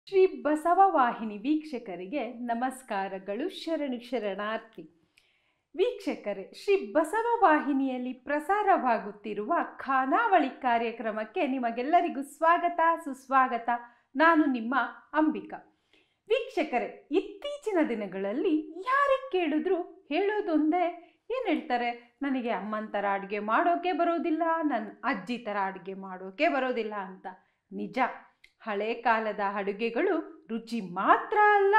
ಶ್ರೀ ಬಸವ ವಾಹಿನಿ ವೀಕ್ಷಕರಿಗೆ ನಮಸ್ಕಾರಗಳು ಶರಣು ಶರಣಾರ್ಥಿ ವೀಕ್ಷಕರೇ ಶ್ರೀ ಬಸವ ವಾಹಿನಿಯಲ್ಲಿ ಪ್ರಸಾರವಾಗುತ್ತಿರುವ ಖಾನಾವಳಿ ಕಾರ್ಯಕ್ರಮಕ್ಕೆ ನಿಮಗೆಲ್ಲರಿಗೂ ಸ್ವಾಗತ ಸುಸ್ವಾಗತ ನಾನು ನಿಮ್ಮ ಅಂಬಿಕಾ ವೀಕ್ಷಕರೇ ಇತ್ತೀಚಿನ ದಿನಗಳಲ್ಲಿ ಯಾರಿಗೆ ಕೇಳಿದ್ರು ಹೇಳೋದೊಂದೇ ಏನು ಹೇಳ್ತಾರೆ ನನಗೆ ಅಮ್ಮನ ಥರ ಅಡುಗೆ ಮಾಡೋಕೆ ಬರೋದಿಲ್ಲ ನನ್ನ ಅಜ್ಜಿ ಥರ ಅಡುಗೆ ಮಾಡೋಕೆ ಬರೋದಿಲ್ಲ ಅಂತ ನಿಜ ಹಳೆ ಕಾಲದ ಅಡುಗೆಗಳು ರುಚಿ ಮಾತ್ರ ಅಲ್ಲ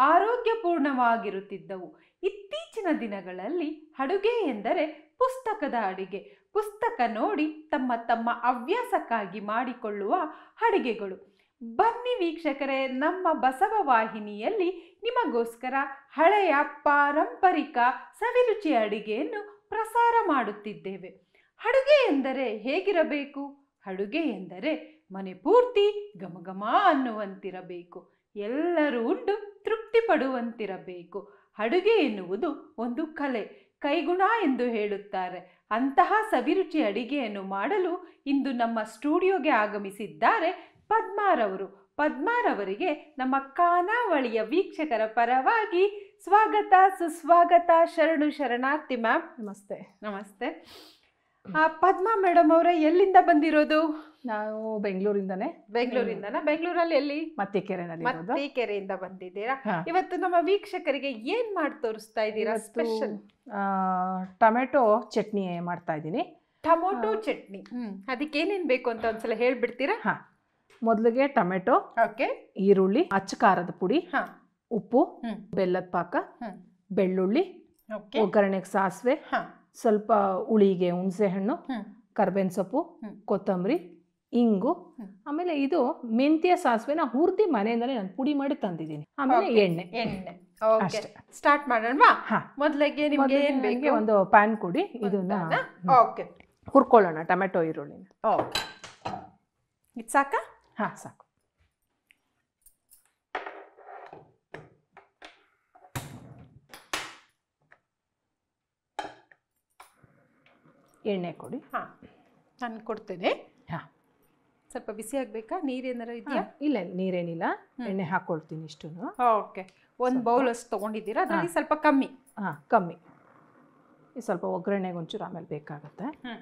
ಆರೋಗ್ಯಪೂರ್ಣವಾಗಿರುತ್ತಿದ್ದವು ಇತ್ತೀಚಿನ ದಿನಗಳಲ್ಲಿ ಅಡುಗೆ ಎಂದರೆ ಪುಸ್ತಕದ ಅಡುಗೆ ಪುಸ್ತಕ ನೋಡಿ ತಮ್ಮ ತಮ್ಮ ಹವ್ಯಾಸಕ್ಕಾಗಿ ಮಾಡಿಕೊಳ್ಳುವ ಅಡುಗೆಗಳು ಬನ್ನಿ ವೀಕ್ಷಕರೇ ನಮ್ಮ ಬಸವ ವಾಹಿನಿಯಲ್ಲಿ ನಿಮಗೋಸ್ಕರ ಹಳೆಯ ಪಾರಂಪರಿಕ ಸವಿರುಚಿ ಅಡುಗೆಯನ್ನು ಪ್ರಸಾರ ಮಾಡುತ್ತಿದ್ದೇವೆ ಅಡುಗೆ ಎಂದರೆ ಹೇಗಿರಬೇಕು ಅಡುಗೆ ಎಂದರೆ ಮನೆ ಪೂರ್ತಿ ಘಮಘಮ ಅನ್ನುವಂತಿರಬೇಕು ಎಲ್ಲರೂ ಉಂಡು ತೃಪ್ತಿ ಪಡುವಂತಿರಬೇಕು ಅಡುಗೆ ಎನ್ನುವುದು ಒಂದು ಕಲೆ ಕೈಗುಣ ಎಂದು ಹೇಳುತ್ತಾರೆ ಅಂತಹ ಸವಿರುಚಿ ಅಡಿಗೆಯನ್ನು ಮಾಡಲು ಇಂದು ನಮ್ಮ ಸ್ಟುಡಿಯೋಗೆ ಆಗಮಿಸಿದ್ದಾರೆ ಪದ್ಮಾರವರು ಪದ್ಮಾರವರಿಗೆ ನಮ್ಮ ಖಾನಾವಳಿಯ ವೀಕ್ಷಕರ ಪರವಾಗಿ ಸ್ವಾಗತ ಸುಸ್ವಾಗತ ಶರಣು ಶರಣಾರ್ಥಿ ಮ್ಯಾಮ್ ನಮಸ್ತೆ ನಮಸ್ತೆ ಆ, ಪದ್ಮಾ ಮೇಡಮ್ ಅವರೇ ಎಲ್ಲಿಂದ ಬಂದಿರೋದು ನಾವು ಬೆಂಗಳೂರಿಂದನೇ ಬೆಂಗಳೂರಿಂದನ ಬೆಂಗಳೂರಲ್ಲಿ ಎಲ್ಲಿ ಮತ್ತಿಕೆರೆನಲ್ಲಿ ಇರೋದು. ಮತ್ತಿಕೆರೆಯಿಂದ ಬಂದಿದ್ದೀರಾ ಹಾ. ಇವತ್ತು ನಮ್ಮ ವೀಕ್ಷಕರಿಗೆ ಏನ್ ಮಾಡಿ ತೋರಿಸ್ತಾ ಇದ್ದೀರಾ ಇವತ್ತು, ಸ್ಪೆಷಲ್ ಆ, ಟೊಮೆಟೊ ಚಟ್ನಿ ಮಾಡ್ತಾ ಇದ್ದೀನಿ ಟೊಮೊಟೊ ಚಟ್ನಿ ಹ್ಮ್ ಅದಕ್ಕೆ ಏನೇನ್ ಬೇಕು ಅಂತ ಒಂದ್ಸಲ ಹೇಳ್ಬಿಡ್ತೀರಾ ಹಾ ಮೊದಲಿಗೆ ಟೊಮೆಟೊ ಓಕೆ ಈರುಳ್ಳಿ ಅಚ್ಚ ಖಾರದ ಪುಡಿ ಹಾ ಉಪ್ಪು ಹ್ಮ್ ಬೆಲ್ಲದ ಪಾಕ ಹ್ಮ್ ಬೆಳ್ಳುಳ್ಳಿ ಓಕೆ ಒಗ್ಗರಣೆಗೆ ಸಾಸಿವೆ ಹಾ ಸ್ವಲ್ಪ ಹುಳಿಗೆ ಹುಣಸೆ ಹಣ್ಣು ಹ್ಮ್ ಕರ್ಬೇವಿನ ಸೊಪ್ಪು ಹ್ಮ್. ಕೊತ್ತಂಬರಿ ಇಂಗು ಹ್ಮ್. ಆಮೇಲೆ ಇದು ಮೆಂತ್ಯ ಸಾಸಿವೆನ ಹುರ್ದಿ ಮನೆಯಿಂದಲೇ ನಾನು ಪುಡಿ ಮಾಡಿ ತಂದಿದ್ದೀನಿ ಆಮೇಲೆ Okay. ಎಣ್ಣೆ ಎಣ್ಣೆ ಓಕೆ ಅಷ್ಟೇ. ಸ್ಟಾರ್ಟ್ ಮಾಡೋಣವಾ ಹಾ ಮೊದಲಿಗೆ ನಿಮ್ಗೆ ಮೊದ್ಲಿಗೆ ಏನ್ ನಂಗೆ ಬೇಕು ಒಂದು ಪ್ಯಾನ್ ಕೊಡಿ ಇದನ್ನ ಓಕೆ ಹುರ್ಕೊಳ್ಳೋಣ ಟೊಮೆಟೊ ಈರುಳ್ಳಿನ ಓಕೆ ಇದು ಸಾಕಾ ಹಾಂ ಸಾಕು ಎಣ್ಣೆ ಕೊಡಿ ಹಾ ನಾನು ಕೊಡ್ತೇನೆ ಹಾಂ ಸ್ವಲ್ಪ ಬಿಸಿ ಆಗ್ಬೇಕಾ ನೀರೇನಾರು ಇದೆಯಾ ಇಲ್ಲ ನೀರೇನಿಲ್ಲ ಹ್ಮ್. ಎಣ್ಣೆ ಹಾಕ್ಕೊಳ್ತೀನಿ ಇಷ್ಟು ಓಕೆ ಒಂದು ಬೌಲ್ ಅಷ್ಟು ತಗೊಂಡಿದ್ದೀರಾ ಅದರಲ್ಲಿ ಸ್ವಲ್ಪ ಕಮ್ಮಿ ಹಾಂ ಕಮ್ಮಿ ಈ ಸ್ವಲ್ಪ ಒಗ್ಗರಣೆಗೆ ಒಂಚೂರು ಆಮೇಲೆ ಬೇಕಾಗುತ್ತೆ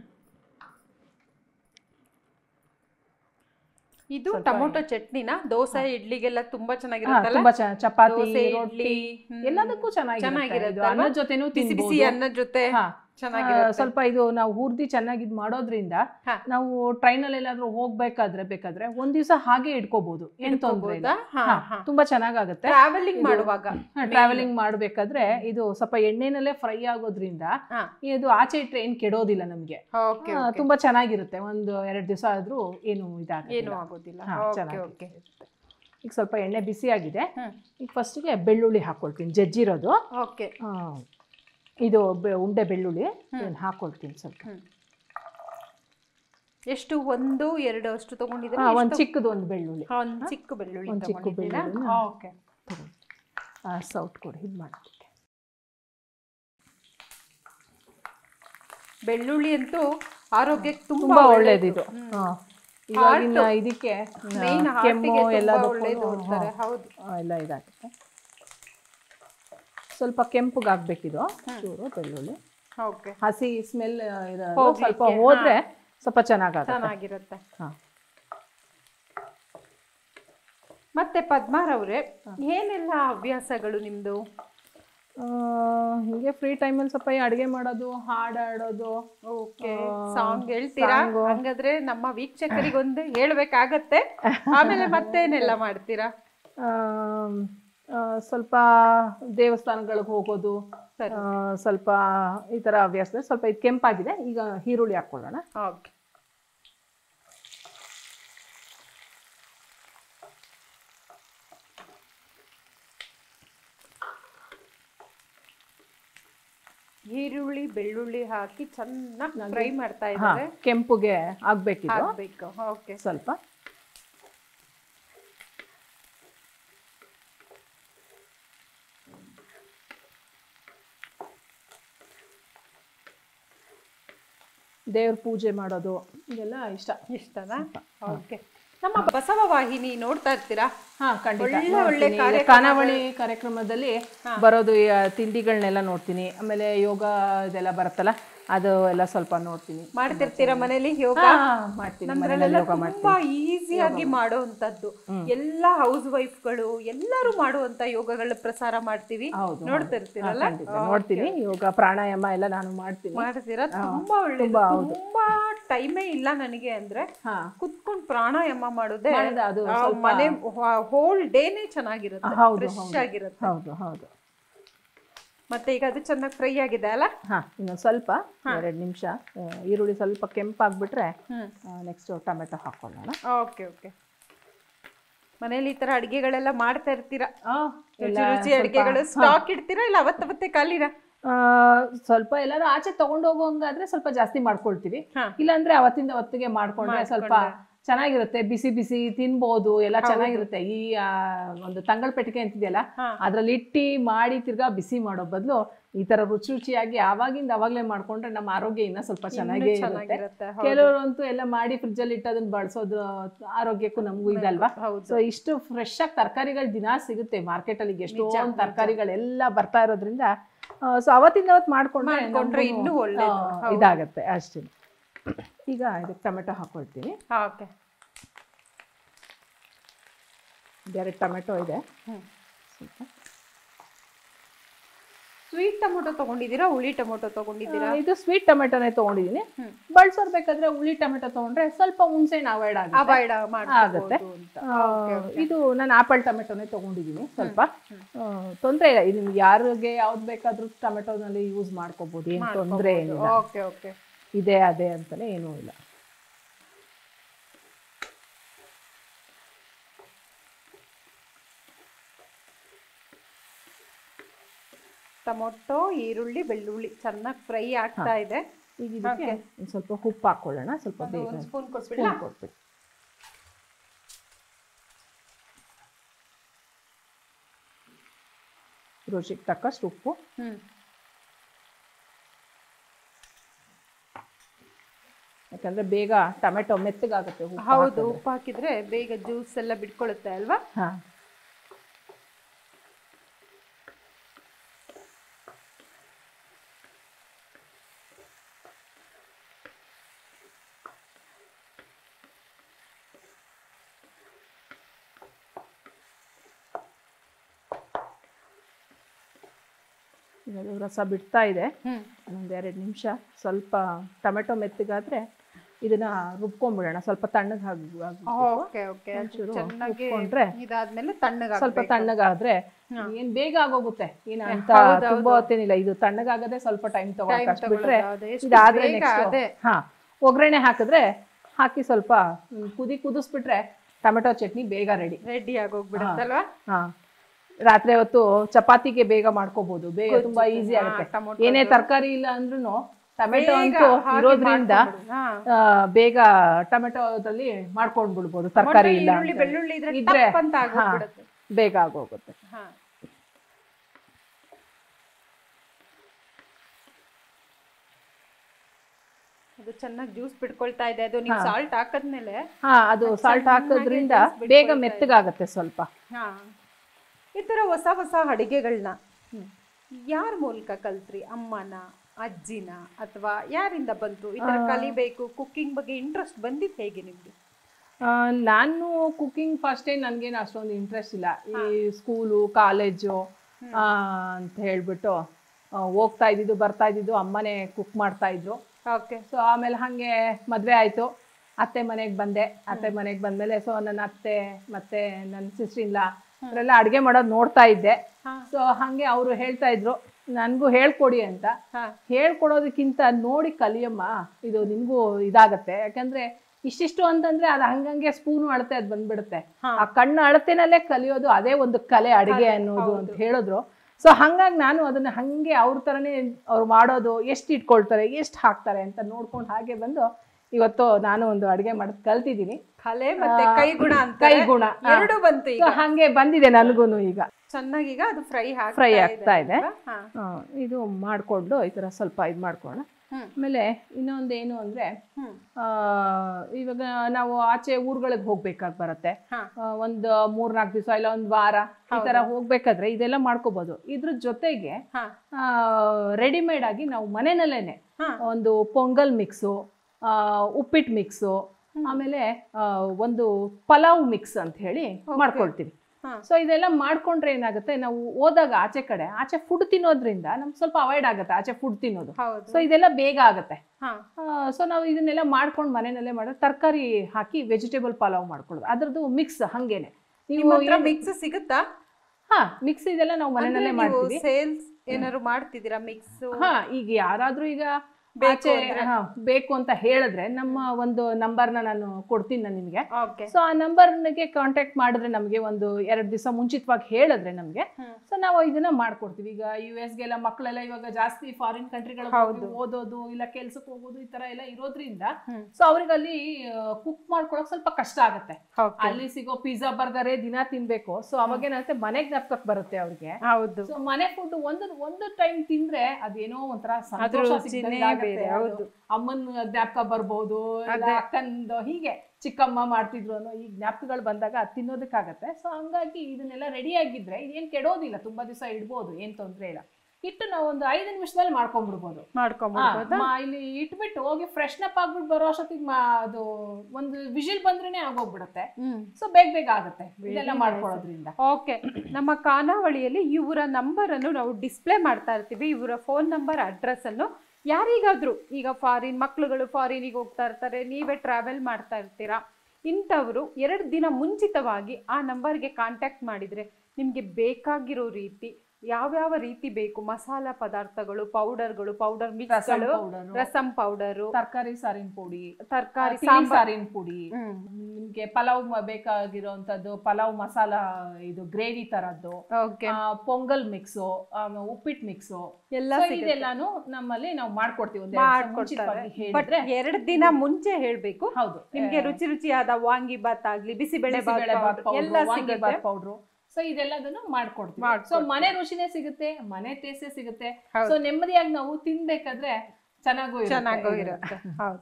ಇದು ಸ್ವಲ್ಪ ಟೊಮೊಟೊ ಚಟ್ನಿನ ದೋಸೆ ಇಡ್ಲಿಗೆಲ್ಲ ತುಂಬಾ ಹಾ, ಚೆನ್ನಾಗಿರುತ್ತಲ್ಲ ತುಂಬಾ ಚ- ಚಪಾತಿ ದೋಸೆ ರೊಟ್ಟಿ ಇಡ್ಲಿ ಹ್ಮ್. ಎಲ್ಲದಕ್ಕೂ ಚೆನ್ನಾಗಿರುತ್ತೆ ಚೆನ್ನಾಗಿರುತ್ತೆ ಇದು ಅನ್ನದ ಅಲ್ವಾ? ಜೊತೆನೂ ಬಿಸಿ ಬಿಸಿ ತಿನ್ಬೋದು. ಅನ್ನದ ಜೊತೆ ಹಾ. ಚೆನ್ನಾಗಿರುತ್ತೆ ಆ, ಸ್ವಲ್ಪ ಇದು ನಾವು ಹುರ್ದಿ ಚೆನ್ನಾಗಿ ಇದು ಮಾಡೋದ್ರಿಂದ ಹಾ. ನಾವು ಟ್ರೈನಲ್ಲಿ ಎಲ್ಲಾದ್ರೂ ಹೋಗ್ಬೇಕಾದ್ರೆ ಬೇಕಾದ್ರೆ ಒಂದ್ ದಿವಸ ಹಾಗೆ ಇಟ್ಕೋಬಹುದು ಏನ್ ತೊಂದ್ರೆ ಇಲ್ಲ ಇಟ್ಕೋಬೋದಾ? ಹಾ, ಹಾ, ಹಾ. ತುಂಬಾ ಚೆನ್ನಾಗಾಗುತ್ತೆ ಟ್ರಾವೆಲಿಂಗ್ ಇದು- ಮಾಡುವಾಗ ಟ್ರಾವೆಲಿಂಗ್ ಮಾಡ್ಬೇಕಾದ್ರೆ ಇದು ಸ್ವಲ್ಪ ಎಣ್ಣೆನಲ್ಲೇ ಫ್ರೈ ಆಗೋದ್ರಿಂದ ಹಾ. ಇದು ಆಚೆ ಇಟ್ರೆ ಏನ್ ಕೆಡೋದಿಲ್ಲ ನಮ್ಗೆ ಓಕೆ ಆ, ತುಂಬಾ ಚೆನ್ನಾಗಿರುತ್ತೆ ಒಂದು ಎರಡ್ ದಿವಸ ಆದ್ರೂ ಏನು ಏನು ಇದಾಗಲ್ಲ ಆಗೋದಿಲ್ಲ ಹಾ, ಓಕೆ ಚೆನ್ನಾಗಿರುತ್ತೆ. ಓಕೆ ಈಗ ಸ್ವಲ್ಪ ಎಣ್ಣೆ ಬಿಸಿ ಆಗಿದೆ ಹ್ಮ್. ಈಗ ಫಸ್ಟ್ಗೆ ಬೆಳ್ಳುಳ್ಳಿ ಹಾಕೊಳ್ತೀನಿ ಜಜ್ಜಿರೋದು ಓಕೆ ಆ, ಇದು ಬೆ- ಉಂಡೆ ಬೆಳ್ಳುಳ್ಳಿ ಹ್ಮ್. ಇದನ್ನ ಹಾಕೊಳ್ತೀನಿ ಸ್ವಲ್ಪ ಹ್ಮ್. ಎಷ್ಟು ಒಂದು ಎರಡು ಅಷ್ಟು ತಗೊಂಡಿದ್ರೆ ಹಾ, ಒಂದ್ ಚಿಕ್ಕದು ಒಂದು ಬೆಳ್ಳುಳ್ಳಿ ಒಂದ್ ಚಿಕ್ಕ ಬೆಳ್ಳುಳ್ಳಿ ಒಂದ್ ಚಿಕ್ಕ ತಗೊಂಡಿದ್ದೀರಾ ಬೆಳ್ಳುಳ್ಳಿನ? ಓಕೆ ತಗೊಳ್ಳಿ. ಆ ಸೌಟ್ ಕೊಡಿ ಇದು ಮಾಡೋದಕ್ಕೆ ಬೆಳ್ಳುಳ್ಳಿ ಅಂತೂ ಆರೋಗ್ಯಕ್ಕೆ ತುಂಬಾ ತುಂಬಾ ಒಳ್ಳೇದಿದು ಹ್ಮ್. ಹಾ. ಇವಾಗಿನ Heart. ಇದಕ್ಕೆ ಮೇನ್ ಆ, ಕೆಮ್ಮು ಹಾರ್ಟಿಗೆ ಎಲ್ಲ ತುಂಬಾ ಒಳ್ಳೇದು ಅಂತಾರೆ ಹೌದು ಎಲ್ಲ ಇದಾಗುತ್ತೆ ಸ್ವಲ್ಪ ಕೆಂಪುಗಾಗ್ಬೇಕಿದು ಚೂರು ಬೆಳ್ಳುಳ್ಳಿ ಓಕೆ ಹಸಿ ಸ್ಮೆಲ್ ಹೋಗ್ಲಿಕ್ಕೆ, ಸ್ವಲ್ಪ ಹೋದ್ರೆ ಸ್ವಲ್ಪ ಚೆನ್ನಾಗಾಗುತ್ತೆ ಚೆನ್ನಾಗಿರುತ್ತೆ ಹಾ. ಮತ್ತೆ ಪದ್ಮಾರವ್ರೆ ಏನೆಲ್ಲ ಹವ್ಯಾಸಗಳು ನಿಮ್ದು ಆ, ಹಿಂಗೆ ಫ್ರೀ ಟೈಮಲ್ಲಿ ಸ್ವಲ್ಪ ಈ ಅಡುಗೆ ಮಾಡೋದು ಹಾಡು ಹಾಡೋದು ಓಕೆ ಆ, ಸಾಂಗ್ ಹೇಳ್ತೀರಾ song. ಹಂಗಾದ್ರೆ ನಮ್ಮ ವೀಕ್ಷಕರಿಗೊಂದು ಹೇಳ್ಬೇಕಾಗತ್ತೆ ಆಮೇಲೆ ಮತ್ತೇನೆಲ್ಲ ಮಾಡ್ತೀರಾ ಆಮ್, ಆ, ಸ್ವಲ್ಪ ದೇವಸ್ಥಾನಗಳಿಗೆ ಹೋಗೋದು ಸರಿ ಆ, ಸ್ವಲ್ಪ ಈ ಥರ ಹವ್ಯಾಸ ಸ್ವಲ್ಪ ಇದು ಕೆಂಪಾಗಿದೆ ಈಗ ಈರುಳ್ಳಿ ಹಾಕ್ಕೊಳ್ಳೋಣ ಓಕೆ ಈರುಳ್ಳಿ ಬೆಳ್ಳುಳ್ಳಿ ಹಾಕಿ ಚೆನ್ನಾಗಿ ಫ್ರೈ ಮಾಡ್ತಾ ಹಾ ಇದ್ದಾರೆ ಕೆಂಪುಗೆ ಆಗ್ಬೇಕಿದು ಹಾಕ್ಬೇಕು ಓಕೆ ಸ್ವಲ್ಪ ದೇವ್ರ ಪೂಜೆ ಮಾಡೋದು ಇದೆಲ್ಲ ಇಷ್ಟ ಇಷ್ಟನಾ ಓಕೆ ನಮ್ಮ ಬಸವ ವಾಹಿನಿ ನೋಡ್ತಾ ಇರ್ತೀರಾ ಹಾ ಖಂಡಿತ ಒಳ್ಳೆ ಒಳ್ಳೆ ನೋಡ್ತೀನಿ. ಈಗ ಕಾರ್ಯಕ್ರಮಗಳು- ಖಾನಾವಳಿ ಕಾರ್ಯಕ್ರಮದಲ್ಲಿ ಬರೋದು ಈ, ಆ, ತಿಂಡಿಗಳನ್ನೆಲ್ಲ ನೋಡ್ತೀನಿ ಆಮೇಲೆ ಯೋಗ ಇದೆಲ್ಲ ಬರುತ್ತಲ್ಲ ಅದು ಎಲ್ಲ ಸ್ವಲ್ಪ ನೋಡ್ತೀನಿ ಮಾಡ್ತಿರ್ತೀರಾ ಮನೇಲಿ ಯೋಗ ಹಾ, ಮಾಡ್ತೀನಿ ಮನೇಲಿ ನಮ್ದ್ರಲ್ಲೆಲ್ಲ ಯೋಗ ಮಾಡ್ತೀನಿ ತುಂಬಾ ಈಸಿಯಾಗಿ ಮಾಡುವಂತದ್ದು ಎಲ್ಲಾ ಹೌಸ್ ವೈಫ್ಗಳು ಎಲ್ಲರೂ ಮಾಡುವಂತ ಯೋಗಗಳ ಪ್ರಸಾರ ಮಾಡ್ತೀವಿ ಹೌದು ನೋಡ್ತಿರ್ತೀರಲ್ಲ ಖಂಡಿತ ನೋಡ್ತೀನಿ ಯೋಗ ಪ್ರಾಣಾಯಾಮ ಎಲ್ಲ ನಾನು ಮಾಡ್ತೀನಿ ಮಾಡ್ತೀರಾ ತುಂಬಾ ಒಳ್ಳೇದು ತುಂಬಾ ಟೈಮೇ ಇಲ್ಲ ನನಗೆ ಅಂದ್ರೆ ಹಾ ಕುತ್ಕೊಂಡ್ ಪ್ರಾಣಾಯಾಮ ಮಾಡೋದೇ ಮಾಡಿದ್ರೆ ಅದು ಆ ಮನೆ ಹೋಲ್ ಡೇನೇ ಚೆನ್ನಾಗಿರುತ್ತೆ ಹೌದು, ಫ್ರೆಶ್ ಆಗಿರುತ್ತೆ ಹೌದು ಹೌದು ಮತ್ತೆ ಈಗ ಅದು ಚೆನ್ನಾಗಿ ಫ್ರೈ ಆಗಿದೆ ಅಲ್ಲ ಹಾ ಇನ್ನೊಂದು ಸ್ವಲ್ಪ ಎರಡು ನಿಮಿಷ ಈರುಳ್ಳಿ ಸ್ವಲ್ಪ ಕೆಂಪಾಗ್ಬಿಟ್ರೆ ಹ್ಮ್ ನೆಕ್ಸ್ಟ್ ಟೊಮೆಟೊ ಹಾಕೊಳ್ಳೋಣ ಓಕೆ ಓಕೆ ಮನೇಲಿ ಈ ತರ ಅಡಿಗೆಗಳೆಲ್ಲ ಮಾಡ್ತಾ ಇರ್ತೀರಾ ಎಲ್ಲ ರುಚಿ ರುಚಿ ಅಡಿಗೆಗಳು ಸ್ಟಾಕ್ ಇಡ್ತೀರಾ ಇಲ್ಲ ಅವತ್ತವತ್ತೇ ಖಾಲಿರಾ ಆ, ಸ್ವಲ್ಪ ಎಲ್ಲಾದ್ರೂ ಆಚೆ ತಗೊಂಡು ಹೋಗೋಂಗಾದ್ರೆ ಸ್ವಲ್ಪ ಜಾಸ್ತಿ ಮಾಡ್ಕೊಳ್ತೀವಿ ಹಾ. ಇಲ್ಲಾಂದ್ರೆ ಅವತ್ತಿಂದ ಅವತ್ತಿಗೆ ಮಾಡ್ಕೊಂಡ್ರೆ ಸ್ವಲ್ಪ ಚೆನ್ನಾಗಿರುತ್ತೆ ಬಿಸಿ ಬಿಸಿ ತಿನ್ಬೋದು ಎಲ್ಲ ಚೆನ್ನಾಗಿರುತ್ತೆ ಈ ಆ, ಒಂದು ತಂಗಳ ಪೆಟ್ಟಿಗೆ ಅಂತಿದೆಯಲ್ಲ ಹಾ. ಅದ್ರಲ್ಲಿ ಇಟ್ಟಿ ಮಾಡಿ ತಿರ್ಗಾ ಬಿಸಿ ಮಾಡೋ ಬದಲು ಈ ತರ ರುಚಿ ರುಚಿಯಾಗಿ ಆವಾಗಿಂದ ಅವಾಗ್ಲೇ ಮಾಡ್ಕೊಂಡ್ರೆ ನಮ್ಮ ಆರೋಗ್ಯ ಇನ್ನ ಸ್ವಲ್ಪ ಚೆನ್ನಾಗೇ ಇರುತ್ತೆ ಚೆನ್ನಾಗಿರುತ್ತೆ ಕೆಲವರಂತೂ ಎಲ್ಲ ಮಾಡಿ ಫ್ರಿಜ್ ಅಲ್ಲಿ ಇಟ್ಟು ಅದನ್ನ ಬಳಸೋದು ಆರೋಗ್ಯಕ್ಕೂ ನಮಗೂ ಇದಲ್ವಾ ಹೌದು ಸೊ ಇಷ್ಟು ಫ್ರೆಶ್ ಆಗಿ ತರಕಾರಿಗಳು ದಿನ ಸಿಗುತ್ತೆ ಮಾರ್ಕೆಟ್ ಅಲ್ಲಿ ಎಷ್ಟೊಂದು ತರಕಾರಿಗಳೆಲ್ಲ ಬರ್ತಾ ಇರೋದ್ರಿಂದ ಸೊ ಅವತ್ತಿಂದ ಅವತ್ತು ಮಾಡ್ಕೊಂಡ್ರೆ ಮಾಡ್ಕೊಂಡ್ರೆ ನಮ್ಗೂನು, ಇನ್ನೂ ಒಳ್ಳೇದು. ಆ, ಹೌದು. ಇದಾಗತ್ತೆ ಅಷ್ಟೇ ಈಗ ಇದಕ್ಕೆ ಟೊಮೆಟೊ ಹಾಕೊಳ್ತೀನಿ ಓಕೆ ಬೇರೆ ಟೊಮೆಟೊ ಇದೆ ಹ್ಮ್ ಸ್ವಲ್ಪ ಸ್ವೀಟ್ ಟೊಮೊಟೊ ತಗೊಂಡಿದ್ದೀರಾ ಹುಳಿ ಟೊಮೊಟೊ ತಗೊಂಡಿದ್ದೀರಾ ಆ, ಇದು ಸ್ವೀಟ್ ಟೊಮೆಟೊನೇ ತಗೊಂಡಿದ್ದೀನಿ ಹ್ಮ್. ಬಳಸೋರ್ ಬೇಕಾದ್ರೆ ಹುಳಿ ಟೊಮೆಟೊ ತಗೊಂಡ್ರೆ ಸ್ವಲ್ಪ ಹುಣಸೆಹಣ್ಣು ಅವಾಯ್ಡ್ ಆಗುತ್ತೆ ಅವಾಯ್ಡ್ ಆಗುತ್ತೆ ಮಾಡ್ಬೋದು ಅಂತ ಆ, ಇದು ನಾನು ಆಪಲ್ ಟೊಮೆಟೊನೇ ತಗೊಂಡಿದ್ದೀನಿ ಸ್ವಲ್ಪ ತೊಂದರೆ ಇಲ್ಲ ಇದು ನಿಮ್ಗೆ ಯಾರಿಗೆ ಯಾವ್ದು ಬೇಕಾದ್ರೂ ಟೊಮೆಟೊನಲ್ಲಿ ಯೂಸ್ ಮಾಡ್ಕೋಬಹುದು ಏನು ತೊಂದರೆ ಏನಿಲ್ಲ ಓಕೆ ಓಕೆ ಇದೆ ಅದೇ ಅಂತಾನೆ ಏನೂ ಇಲ್ಲ ಟೊಮೊಟೊ ಈರುಳ್ಳಿ ಬೆಳ್ಳುಳ್ಳಿ ಚೆನ್ನಾಗಿ ಫ್ರೈ ಆಗ್ತಾ ಇದೆ ಈಗ ಇದಕ್ಕೆ ಒಂದ್ ಸ್ವಲ್ಪ ಉಪ್ಪು ಹಾಕೊಳ್ಳೋಣ ಸ್ವಲ್ಪ ಬೇಗ ಒಂದು ಸ್ಪೂನ್ ಕೊಟ್ಬಿಡ್ಲಾ ಸ್ಪೂನ್ ಕೊಟ್ಬಿಡಿ ರುಚಿಗೆ ತಕ್ಕಷ್ಟು ಉಪ್ಪು ಹ್ಮ್ ಯಾಕಂದ್ರೆ ಬೇಗ ಟೊಮೆಟೊ ಮೆತ್ತಗಾಗುತ್ತೆ ಉಪ್ಪು ಹೌದು ಹಾಕಿದ್ರೆ. ಉಪ್ಪು ಹಾಕಿದ್ರೆ ಬೇಗ ಜ್ಯೂಸ್ ಎಲ್ಲ ಬಿಟ್ಕೊಳ್ಳುತ್ತೆ ಅಲ್ವಾ ಹಾ ಈಗ ಅದು ರಸ ಬಿಡ್ತಾ ಇದೆ ಹ್ಮ್ ಒಂದು ಎರಡು ನಿಮಿಷ ಸ್ವಲ್ಪ ಟೊಮೆಟೊ ಮೆತ್ತಗಾದ್ರೆ ಇದನ್ನ ರುಬ್ಕೊಂಡ್ಬಿಡೋಣ ಸ್ವಲ್ಪ ತಣ್ಣಗೆ ಹಾಕಿ ಓಕೆ ಓಕೆ ಒಂಚೂರು ಚೆನ್ನಾಗಿ ಉಪ್ಕೊಂಡ್ರೆ ಇದಾದ್ಮೇಲೆ ತಣ್ಣಗ ಸ್ವಲ್ಪ ತಣ್ಣಗಾದ್ರೆ ಏನ್ ಬೇಗ ಆಗೋಗುತ್ತೆ ಏನ ಅಂತ ತುಂಬಾ ಹೊತ್ತೇನಿಲ್ಲ ಇದು ತಣ್ಣಗಾಗದೆ ಸ್ವಲ್ಪ ಟೈಮ್ ತಗೊಳಕ್ ಅಷ್ಟ್ ಬಿಟ್ರೆ ಇದಾದ್ರೆ ನೆಕ್ಸ್ಟ್ ಅದೇ ಹಾ ಒಗ್ಗರಣೆ ಹಾಕಿದ್ರೆ ಹಾಕಿ ಸ್ವಲ್ಪ ಹ್ಮ್, ಕುದಿ ಕುದಿಸ್ಬಿಟ್ರೆ ಟೊಮೆಟೊ ಚಟ್ನಿ ಬೇಗ ರೆಡಿ ರೆಡಿ ಆಗೋಗ್ಬಿಡುತ್ತಲ್ವಾ ಹಾ ರಾತ್ರಿ ಹೊತ್ತು ಚಪಾತಿಗೆ ಬೇಗ ಮಾಡ್ಕೋಬಹುದು ಬೇಗ ತುಂಬಾ ಈಸಿ ಹಾ, ಆಗುತ್ತೆ ಟೊಮೊಟೊ ಏನೇ ತರಕಾರಿ ಇಲ್ಲ ಅಂದ್ರೂ ಟೊಮೆಟೊ ಬೇಗ ಅಂತೂ ಹಾಗೆ ಇರೋದ್ರಿಂದ ಮಾಡ್ಕೊಂಡ್ಬಿಡು. ಹಾ. ಆ, ಬೇಗ ಟೊಮೆಟೊದಲ್ಲಿ ಮಾಡ್ಕೊಂಡ್ ಬಿಡ್ಬೋದು ತರಕಾರಿ ಇಲ್ಲ ಈರುಳ್ಳಿ ಅಂತ. ಬೆಳ್ಳುಳ್ಳಿ ಇದ್ರೆ ಇದ್ರೆ ಟಪ್ ಅಂತ ಹಾ, ಆಗೋಗ್ಬಿಡುತ್ತೆ ಬೇಗ ಆಗೋಗುತ್ತೆ ಹಾ ಅದು ಚೆನ್ನಾಗಿ ಜ್ಯೂಸ್ ಬಿಡ್ಕೊಳ್ತಾ ಇದೆ ಅದು ನೀವು ಸಾಲ್ಟ್ ಹಾಕದ್ಮೇಲೆ ಹಾ ಅದು ಸಾಲ್ಟ್ ಹಾಕೋದ್ರಿಂದ ಬೇಗ ಮೆತ್ತಗಾಗತ್ತೆ ಸ್ವಲ್ಪ ಹಾ ಈ ತರ ಹೊಸ ಹೊಸ ಅಡಿಗೆಗಳನ್ನ ಯಾರ ಮೂಲಕ ಕಲ್ತ್ರಿ ಅಮ್ಮನ ಅಜ್ಜಿನ ಅಥವಾ ಯಾರಿಂದ ಬಂತು ಈ ತರ ಕಲಿಬೇಕು ಕುಕ್ಕಿಂಗ್ ಬಗ್ಗೆ ಇಂಟ್ರೆಸ್ಟ್ ಬಂದಿದ್ದು ಹೇಗೆ ನಿಮ್ಗೆ ಆ, ನಾನು ಕುಕಿಂಗ್ ಫಸ್ಟ್ ಏನ್ ನನ್ಗೇನು ಅಷ್ಟೊಂದು ಇಂಟ್ರೆಸ್ಟ್ ಇಲ್ಲ ಈ ಸ್ಕೂಲು ಕಾಲೇಜು ಅಂತ ಹೇಳ್ಬಿಟ್ಟು ಆ, ಹೋಗ್ತಾ ಇದ್ದಿದ್ದು ಬರ್ತಾ ಇದ್ದಿದ್ದು ಅಮ್ಮನೇ ಕುಕ್ ಮಾಡ್ತಾ ಇದ್ರು ಓಕೆ ಸೊ ಆಮೇಲೆ ಹಾಗೆ ಮದುವೆ ಆಯಿತು ಅತ್ತೆ ಮನೆಗೆ ಬಂದೆ ಅತ್ತೆ ಮನೆಗೆ ಬಂದಮೇಲೆ ಸೊ ನನ್ನ ಅತ್ತೆ ಮತ್ತೆ ನನ್ನ ಸಿಸ್ಟರ್ ಇಲ್ಲ ಅವರೆಲ್ಲ ಅಡುಗೆ ಮಾಡೋದು ನೋಡ್ತಾ ಇದ್ದೆ ಹಾ. ಸೊ ಹಾಗೆ ಅವರು ಹೇಳ್ತಾ ಇದ್ರು ನನಗೂ ಹೇಳ್ಕೊಡಿ ಅಂತ ಹಾ ಹೇಳ್ಕೊಡೋದಕ್ಕಿಂತ ನೋಡಿ ಕಲಿಯಮ್ಮ ಇದು ನಿನಗೂ ಇದಾಗತ್ತೆ ಯಾಕಂದ್ರೆ ಇಷ್ಟಿಷ್ಟು ಅಂತಂದ್ರೆ ಅದು ಹಂಗಂಗೆ ಸ್ಪೂನು ಅಳತೆ ಅದು ಬಂದ್ಬಿಡುತ್ತೆ ಹಾ. ಆ ಕಣ್ಣು ಅಳತೆನಲ್ಲೇ ಕಲಿಯೋದು ಅದೇ ಒಂದು ಕಲೆ ಅಡಿಗೆ ಅನ್ನೋದು ಅಂತ ಹೇಳಿದ್ರು ಸೊ ಹಂಗಾಗಿ ನಾನು ಅದನ್ನ ಹಂಗೆ ಅವ್ರ ಥರನೇ ಅವ್ರು ಮಾಡೋದು ಎಷ್ಟು ಇಟ್ಕೊಳ್ತಾರೆ ಎಷ್ಟು ಹಾಕ್ತಾರೆ ಅಂತ ನೋಡ್ಕೊಂಡು ಹಾಗೆ ಬಂದು ಇವತ್ತು ನಾನು ಒಂದು ಅಡಿಗೆ ಮಾಡೋದು ಕಲ್ತಿದ್ದೀನಿ ಕಲೆ ಮತ್ತೆ ಕೈ ಗುಣ ಅಂತ ಕೈ ಗುಣ ಹಾ. ಎರಡು ಬಂತು ಈಗ ಸೊ ಹಂಗೆ ಬಂದಿದೆ ನನಗೂನು ಈಗ ಚೆನ್ನಾಗಿ ಈಗ ಅದು ಫ್ರೈ ಫ್ರೈ ಆಗ್ತಾ ಇದೆ ಹಾ ಆ, ಇದು ಮಾಡಿಕೊಂಡು ಈ ಥರ ಸ್ವಲ್ಪ ಇದು ಮಾಡ್ಕೊಳ್ಳೋಣ ಹ್ಮ್. ಆಮೇಲೆ ಇನ್ನೊಂದು ಏನು ಅಂದರೆ ಹ್ಮ್ ಇವಾಗ ನಾವು ಆಚೆ ಊರುಗಳಿಗೆ ಹೋಗ್ಬೇಕಾಗಿ ಬರುತ್ತೆ ಹಾ. ಆ, ಒಂದು ಮೂರ್ನಾಲ್ಕು ದಿವಸ ಇಲ್ಲ ಒಂದು ವಾರ ಈ ಥರ ಹೋಗ್ಬೇಕಾದ್ರೆ ಇದೆಲ್ಲ ಮಾಡ್ಕೋಬೋದು ಇದ್ರ ಜೊತೆಗೆ ಹಾ ರೆಡಿಮೇಡ್ ಆಗಿ ನಾವು ಮನೆಯಲ್ಲೇನೆ ಹಾ. ಒಂದು ಪೊಂಗಲ್ ಮಿಕ್ಸು ಉಪ್ಪಿಟ್ಟು ಮಿಕ್ಸು ಆಮೇಲೆ ಆ, ಒಂದು ಪಲಾವ್ ಮಿಕ್ಸ್ ಅಂತ ಹೇಳಿ ಮಾಡ್ಕೊಳ್ತೀವಿ ಹಾ. ಸೊ ಇದೆಲ್ಲ ಮಾಡ್ಕೊಂಡ್ರೆ ಏನಾಗುತ್ತೆ ನಾವು ಹೋದಾಗ ಆಚೆ ಕಡೆ ಆಚೆ ಫುಡ್ ತಿನ್ನೋದ್ರಿಂದ ನಮ್ಗೆ ಸ್ವಲ್ಪ ಅವಾಯ್ಡ್ ಆಗುತ್ತೆ ಆಚೆ ಫುಡ್ ತಿನ್ನೋದು ಹೌದು ಸೊ ಇದೆಲ್ಲ ಬೇಗ ಆಗುತ್ತೆ ಹಾ ಸೊ ನಾವು ಇದನ್ನೆಲ್ಲ ಮಾಡ್ಕೊಂಡು ಮನೆಯಲ್ಲೇ ಮಾಡಿದ್ರೆ ತರಕಾರಿ ಹಾಕಿ ವೆಜಿಟೇಬಲ್ ಪಲಾವ್ ಮಾಡ್ಕೊಳ್ಳೋದು ಅದ್ರದ್ದು ಮಿಕ್ಸ್ ಹಂಗೇನೆ ನಿಮ್ಮ ನೀವು ಹತ್ರ ಮಿಕ್ಸ್ ಸಿಗುತ್ತಾ ಹಾ ಮಿಕ್ಸ್ ಇದೆಲ್ಲ ನಾವು ಮನೆಯಲ್ಲೇ ಮಾಡ್ತೀವಿ ಸೇಲ್ಸ್ ಏನಾದ್ರು ಮಾಡ್ತಿದ್ದೀರಾ ಮಿಕ್ಸ್ ಹಾ ಈಗ ಯಾರಾದ್ರೂ ಈಗ ಬೇಕು ಆಚೆ ಅಂದ್ರೆ? ಹಾ, ಬೇಕು ಅಂತ ಹೇಳಿದ್ರೆ ನಮ್ಮ ಒಂದು ನಂಬರ್ನ ನಾನು ಕೊಡ್ತೀನಿ ನಾನು ನಿಮಗೆ ಓಕೆ ಸೊ ಆ ನಂಬರ್ಗೆ ಕಾಂಟ್ಯಾಕ್ಟ್ ಮಾಡಿದ್ರೆ ನಮಗೆ ಒಂದು ಎರಡು ದಿವಸ ಮುಂಚಿತವಾಗಿ ಹೇಳಿದ್ರೆ ನಮಗೆ ಹ್ಮ್. ಸೊ ನಾವು ಇದನ್ನ ಮಾಡ್ಕೊಡ್ತೀವಿ ಈಗ ಯು ಎಸ್ಗೆಲ್ಲ ಮಕ್ಕಳೆಲ್ಲ ಇವಾಗ ಜಾಸ್ತಿ ಫಾರಿನ್ ಕಂಟ್ರಿಗಳು ಹೌದು. ಓದೋದು ಇಲ್ಲ ಕೆಲ್ಸಕ್ಕೆ ಹೋಗೋದು ಈ ತರ ಎಲ್ಲ ಇರೋದ್ರಿಂದ ಹ್ಮ್. ಸೊ ಅವ್ರಿಗೆ ಅಲ್ಲಿ ಕುಕ್ ಮಾಡ್ಕೊಳಕ್ ಸ್ವಲ್ಪ ಕಷ್ಟ ಆಗುತ್ತೆ ಓಕೆ ಅಲ್ಲಿ ಸಿಗೋ ಪಿಜ್ಜಾ ಬರ್ಗರೇ ದಿನ ತಿನ್ಬೇಕು ಸೊ ಅವಾಗೇನಂತೆ ಮನೆಗೆ ಜ್ಞಾಪಕಕ್ಕೆ ಬರುತ್ತೆ ಅವ್ರಿಗೆ ಹೌದು ಸೊ ಮನೆ ಫುಡ್ ಒಂದು ಒಂದು ಟೈಮ್ ತಿಂದ್ರೆ ಅದೇನೋ ಒಂಥರ ಅದ್ರ ಸಂತೋಷ ರುಚಿನೇ ಸಿಕ್ದಂಗೆ ಆಗುತ್ತೆ. ಬೇರೆ, ಹೌದು. ಹೌದು. ಅಮ್ಮನ ಜ್ಞಾಪಕ ಬರ್ಬೋದು ಇಲ್ಲ ಅದೇ. ಅಕ್ಕಂದು ಹೀಗೆ ಚಿಕ್ಕಮ್ಮ ಮಾಡ್ತಿದ್ರು ಅನ್ನೋ ಈ ಜ್ಞಾಪಕಗಳು ಬಂದಾಗ ಅದು ತಿನ್ನೋದಕ್ಕಾಗತ್ತೆ ಸೊ ಹಂಗಾಗಿ ಇದನ್ನೆಲ್ಲ ರೆಡಿ ಆಗಿದ್ರೆ ಇದೇನ್ ಕೆಡೋದಿಲ್ಲ ತುಂಬಾ ದಿವಸ ಇಡ್ಬೋದು ಏನ್ ತೊಂದ್ರೆ ಇಲ್ಲ ಇಟ್ಟು ನಾವು ಒಂದು ಐದು ನಿಮಿಷದಲ್ಲಿ ಮಾಡ್ಕೊಂಡ್ಬಿಡ್ಬೋದು ಮಾಡ್ಕೊಂಡ್ಬಿಡ್ಬೋದಾ ಆ, ಮ- ಇಲ್ಲಿ ಇಟ್ಬಿಟ್ಟು ಹೋಗಿ ಫ್ರೆಶ್ನಪ್ ಆಗ್ಬಿಟ್ಟು ಬರೋ ಅಷ್ಟೊತ್ತಿಗೆ ಅದು ಒಂದು ವಿಜಿಲ್ ಬಂದ್ರೇನೆ ಆಗೋಗ್ಬಿಡುತ್ತೆ ಹ್ಮ್ ಸೊ ಬೇಗ ಬೇಗ ಆಗುತ್ತೆ ಇದೆಲ್ಲ ಮಾಡ್ಕೊಳ್ಳೋದ್ರಿಂದ ಓಕೆ ನಮ್ಮ ಖಾನಾವಳಿಯಲ್ಲಿ ಇವರ ನಂಬರನ್ನು ನಾವು ಡಿಸ್ಪ್ಲೇ ಮಾಡ್ತಾ ಇರ್ತೀವಿ ಇವರ ಫೋನ್ ನಂಬರ್ ಅಡ್ರೆಸ್ಸನ್ನು ಯಾರಿಗಾದರೂ ಈಗ ಫಾರಿನ್ ಮಕ್ಳುಗಳು ಫಾರಿನಿಗೆ ಹೋಗ್ತಾ ಇರ್ತಾರೆ ನೀವೇ ಟ್ರಾವೆಲ್ ಮಾಡ್ತಾ ಇರ್ತೀರಾ ಇಂಥವರು ಎರಡು ದಿನ ಮುಂಚಿತವಾಗಿ ಆ ನಂಬರ್ಗೆ ಕಾಂಟ್ಯಾಕ್ಟ್ ಮಾಡಿದರೆ ನಿಮಗೆ ಬೇಕಾಗಿರೋ ರೀತಿ ಯಾವ್ಯಾವ ರೀತಿ ಬೇಕು ಮಸಾಲ ಪದಾರ್ಥಗಳು ಪೌಡರ್ಗಳು ಪೌಡರ್ ರಸಂ ಮಿಕ್ಸ್ಗಳು ಪೌಡರ್ ರಸಂ ಪೌಡರು ತರಕಾರಿ ಸಾರಿನ ಪುಡಿ ತರಕಾರಿ ತಿಳಿ ಸಾಂಬಾರ್ ಸಾರಿನ ಪುಡಿ ಹ್ಮ್ ನಿಮ್ಗೆ ಪಲಾವ್ ಮ- ಬೇಕಾಗಿರೋಂಥದ್ದು ಪಲಾವ್ ಮಸಾಲ ಇದು ಗ್ರೇವಿ ತರದ್ದು ಓಕೆ ಆ, ಪೊಂಗಲ್ ಮಿಕ್ಸು ಉಪ್ಪಿಟ್ಟು ಮಿಕ್ಸು ಎಲ್ಲ ಸಿಗುತ್ತೆ ಇದೆಲ್ಲಾನು ನಮ್ಮಲ್ಲಿ ನಾವು ಮಾಡ್ಕೊಡ್ತೀವಿ ಒಂದು ಮಾಡ್ಕೊಡ್ತಾರೆ ಬಟ್ ಹೇಳಿದ್ರೆ ಎರಡು ದಿನ ಮುಂಚೆ ಹೇಳ್ಬೇಕು ಹೌದು ನಿಮ್ಗೆ ರುಚಿ ರುಚಿಯಾದ ವಾಂಗಿ ಬಾತ್ ಆಗ್ಲಿ ಬಿಸಿಬೇಳೆ ಬಿಸಿಬೇಳೆ ಬಾತ್ ಬಾತ್ ಎಲ್ಲ ಸಿಗುತ್ತೆ ಪೌಡ್ರು ಸೊ ಇದೆಲ್ಲದನ್ನು ಮಾಡ್ಕೊಡ್ತೀವಿ ಸೊ ಮಾಡ್ಕೊಡ್ತೀವಿ. ಮನೆ ರುಚಿನೇ ಸಿಗುತ್ತೆ ಮನೆ ಟೇಸ್ಟೇ ಸಿಗುತ್ತೆ ಹೌದು. ಸೊ ನೆಮ್ಮದಿಯಾಗಿ ನಾವು ತಿನ್ಬೇಕಾದ್ರೆ ಚೆನ್ನಾಗೂ ಇರುತ್ತೆ ಚೆನ್ನಾಗೂ ಇದು. ಇರುತ್ತೆ ಹೌದು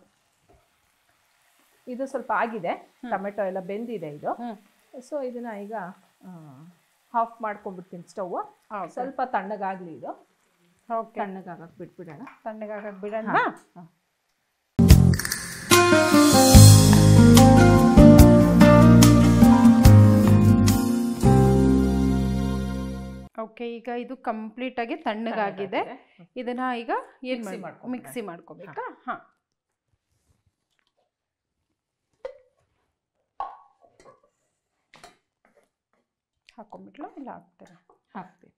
ಇದು ಸ್ವಲ್ಪ ಆಗಿದೆ ಟೊಮೆಟೊ ಎಲ್ಲ ಬೆಂದಿದೆ ಇದು ಹ್ಮ್ ಸೊ ಇದನ್ನ ಈಗ ಹಾಫ್ ಮಾಡ್ಕೊಂಡ್ಬಿಡ್ತೀನಿ ಸ್ಟವ್ ಸ್ವಲ್ಪ ತಣ್ಣಗಾಗ್ಲಿ ಇದು ಓಕೆ ತಣ್ಣಗಾಗಕ್ಕೆ ಬಿಟ್ಬಿಡೋಣ ತಣ್ಣಗಾಗಕ್ ಬಿಡೋಣ ಓಕೆ ಈಗ ಇದು ಕಂಪ್ಲೀಟ್ ಆಗಿ ತಣ್ಣಗಾಗಿದೆ ಇದನ್ನ ಈಗ ಏನ್ ಮಿಕ್ಸಿ ಮಾಡಿ ಮಾಡ್ಕೊಂಬಿಡೋಣ. ಮಿಕ್ಸಿ ಮಾಡ್ಕೋಬೇಕಾ ಹಾ ಹಾಕೊಂಡ್ಬಿಟ್ಲ ಇಲ್ಲ ಹಾಕ್ತೀರಾ ಹಾಕ್ತೀವಿ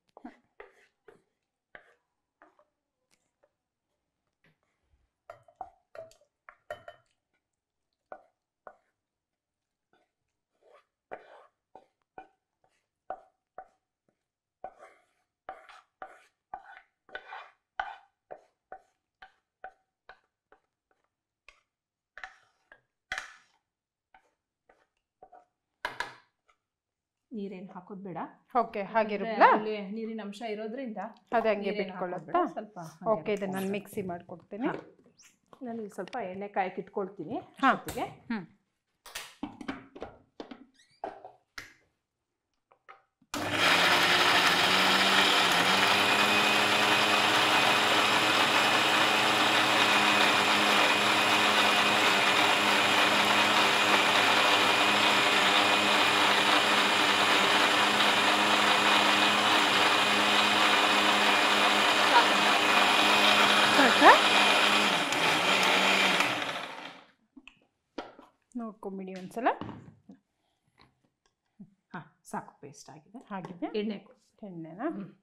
ನೀರೇನು ಹಾಕೋದು ಬೇಡ ಓಕೆ ಹಾಗೆ ಅಂದ್ರೆ ಇರುತ್ತಲ್ಲ ಅಲ್ಲಿ ನೀರಿನ ಅಂಶ ಇರೋದ್ರಿಂದ ಅದು ಹಂಗೆ ನೀರೇನ್ ಹಾಕೋದ್ ಬಿಟ್ಕೊಳ್ಳುತ್ತಾ ಬೇಡ, ಸ್ವಲ್ಪ ಓಕೆ ಇದನ್ನ ನಾನು ಮಿಕ್ಸಿ ಮಾಡ್ಕೊಡ್ತೀನಿ ನಾನು ಇಲ್ಲಿ ಸ್ವಲ್ಪ ಎಣ್ಣೆ ಕಾಯಕ್ಕೆ ಇಟ್ಕೊಳ್ತೀನಿ ಹಾ. ಜೊತೆಗೆ ಹ್ಮ್ ಸಾಕಾ? ನೋಡ್ಕೊಂಬಿಡಿ ಒಂದ್ಸಲ ಹಾ ಸಾಕು ಪೇಸ್ಟ್ ಆಗಿದೆ ಹಾಗಿದೆ ಎಣ್ಣೆ ಎಣ್ಣೆನ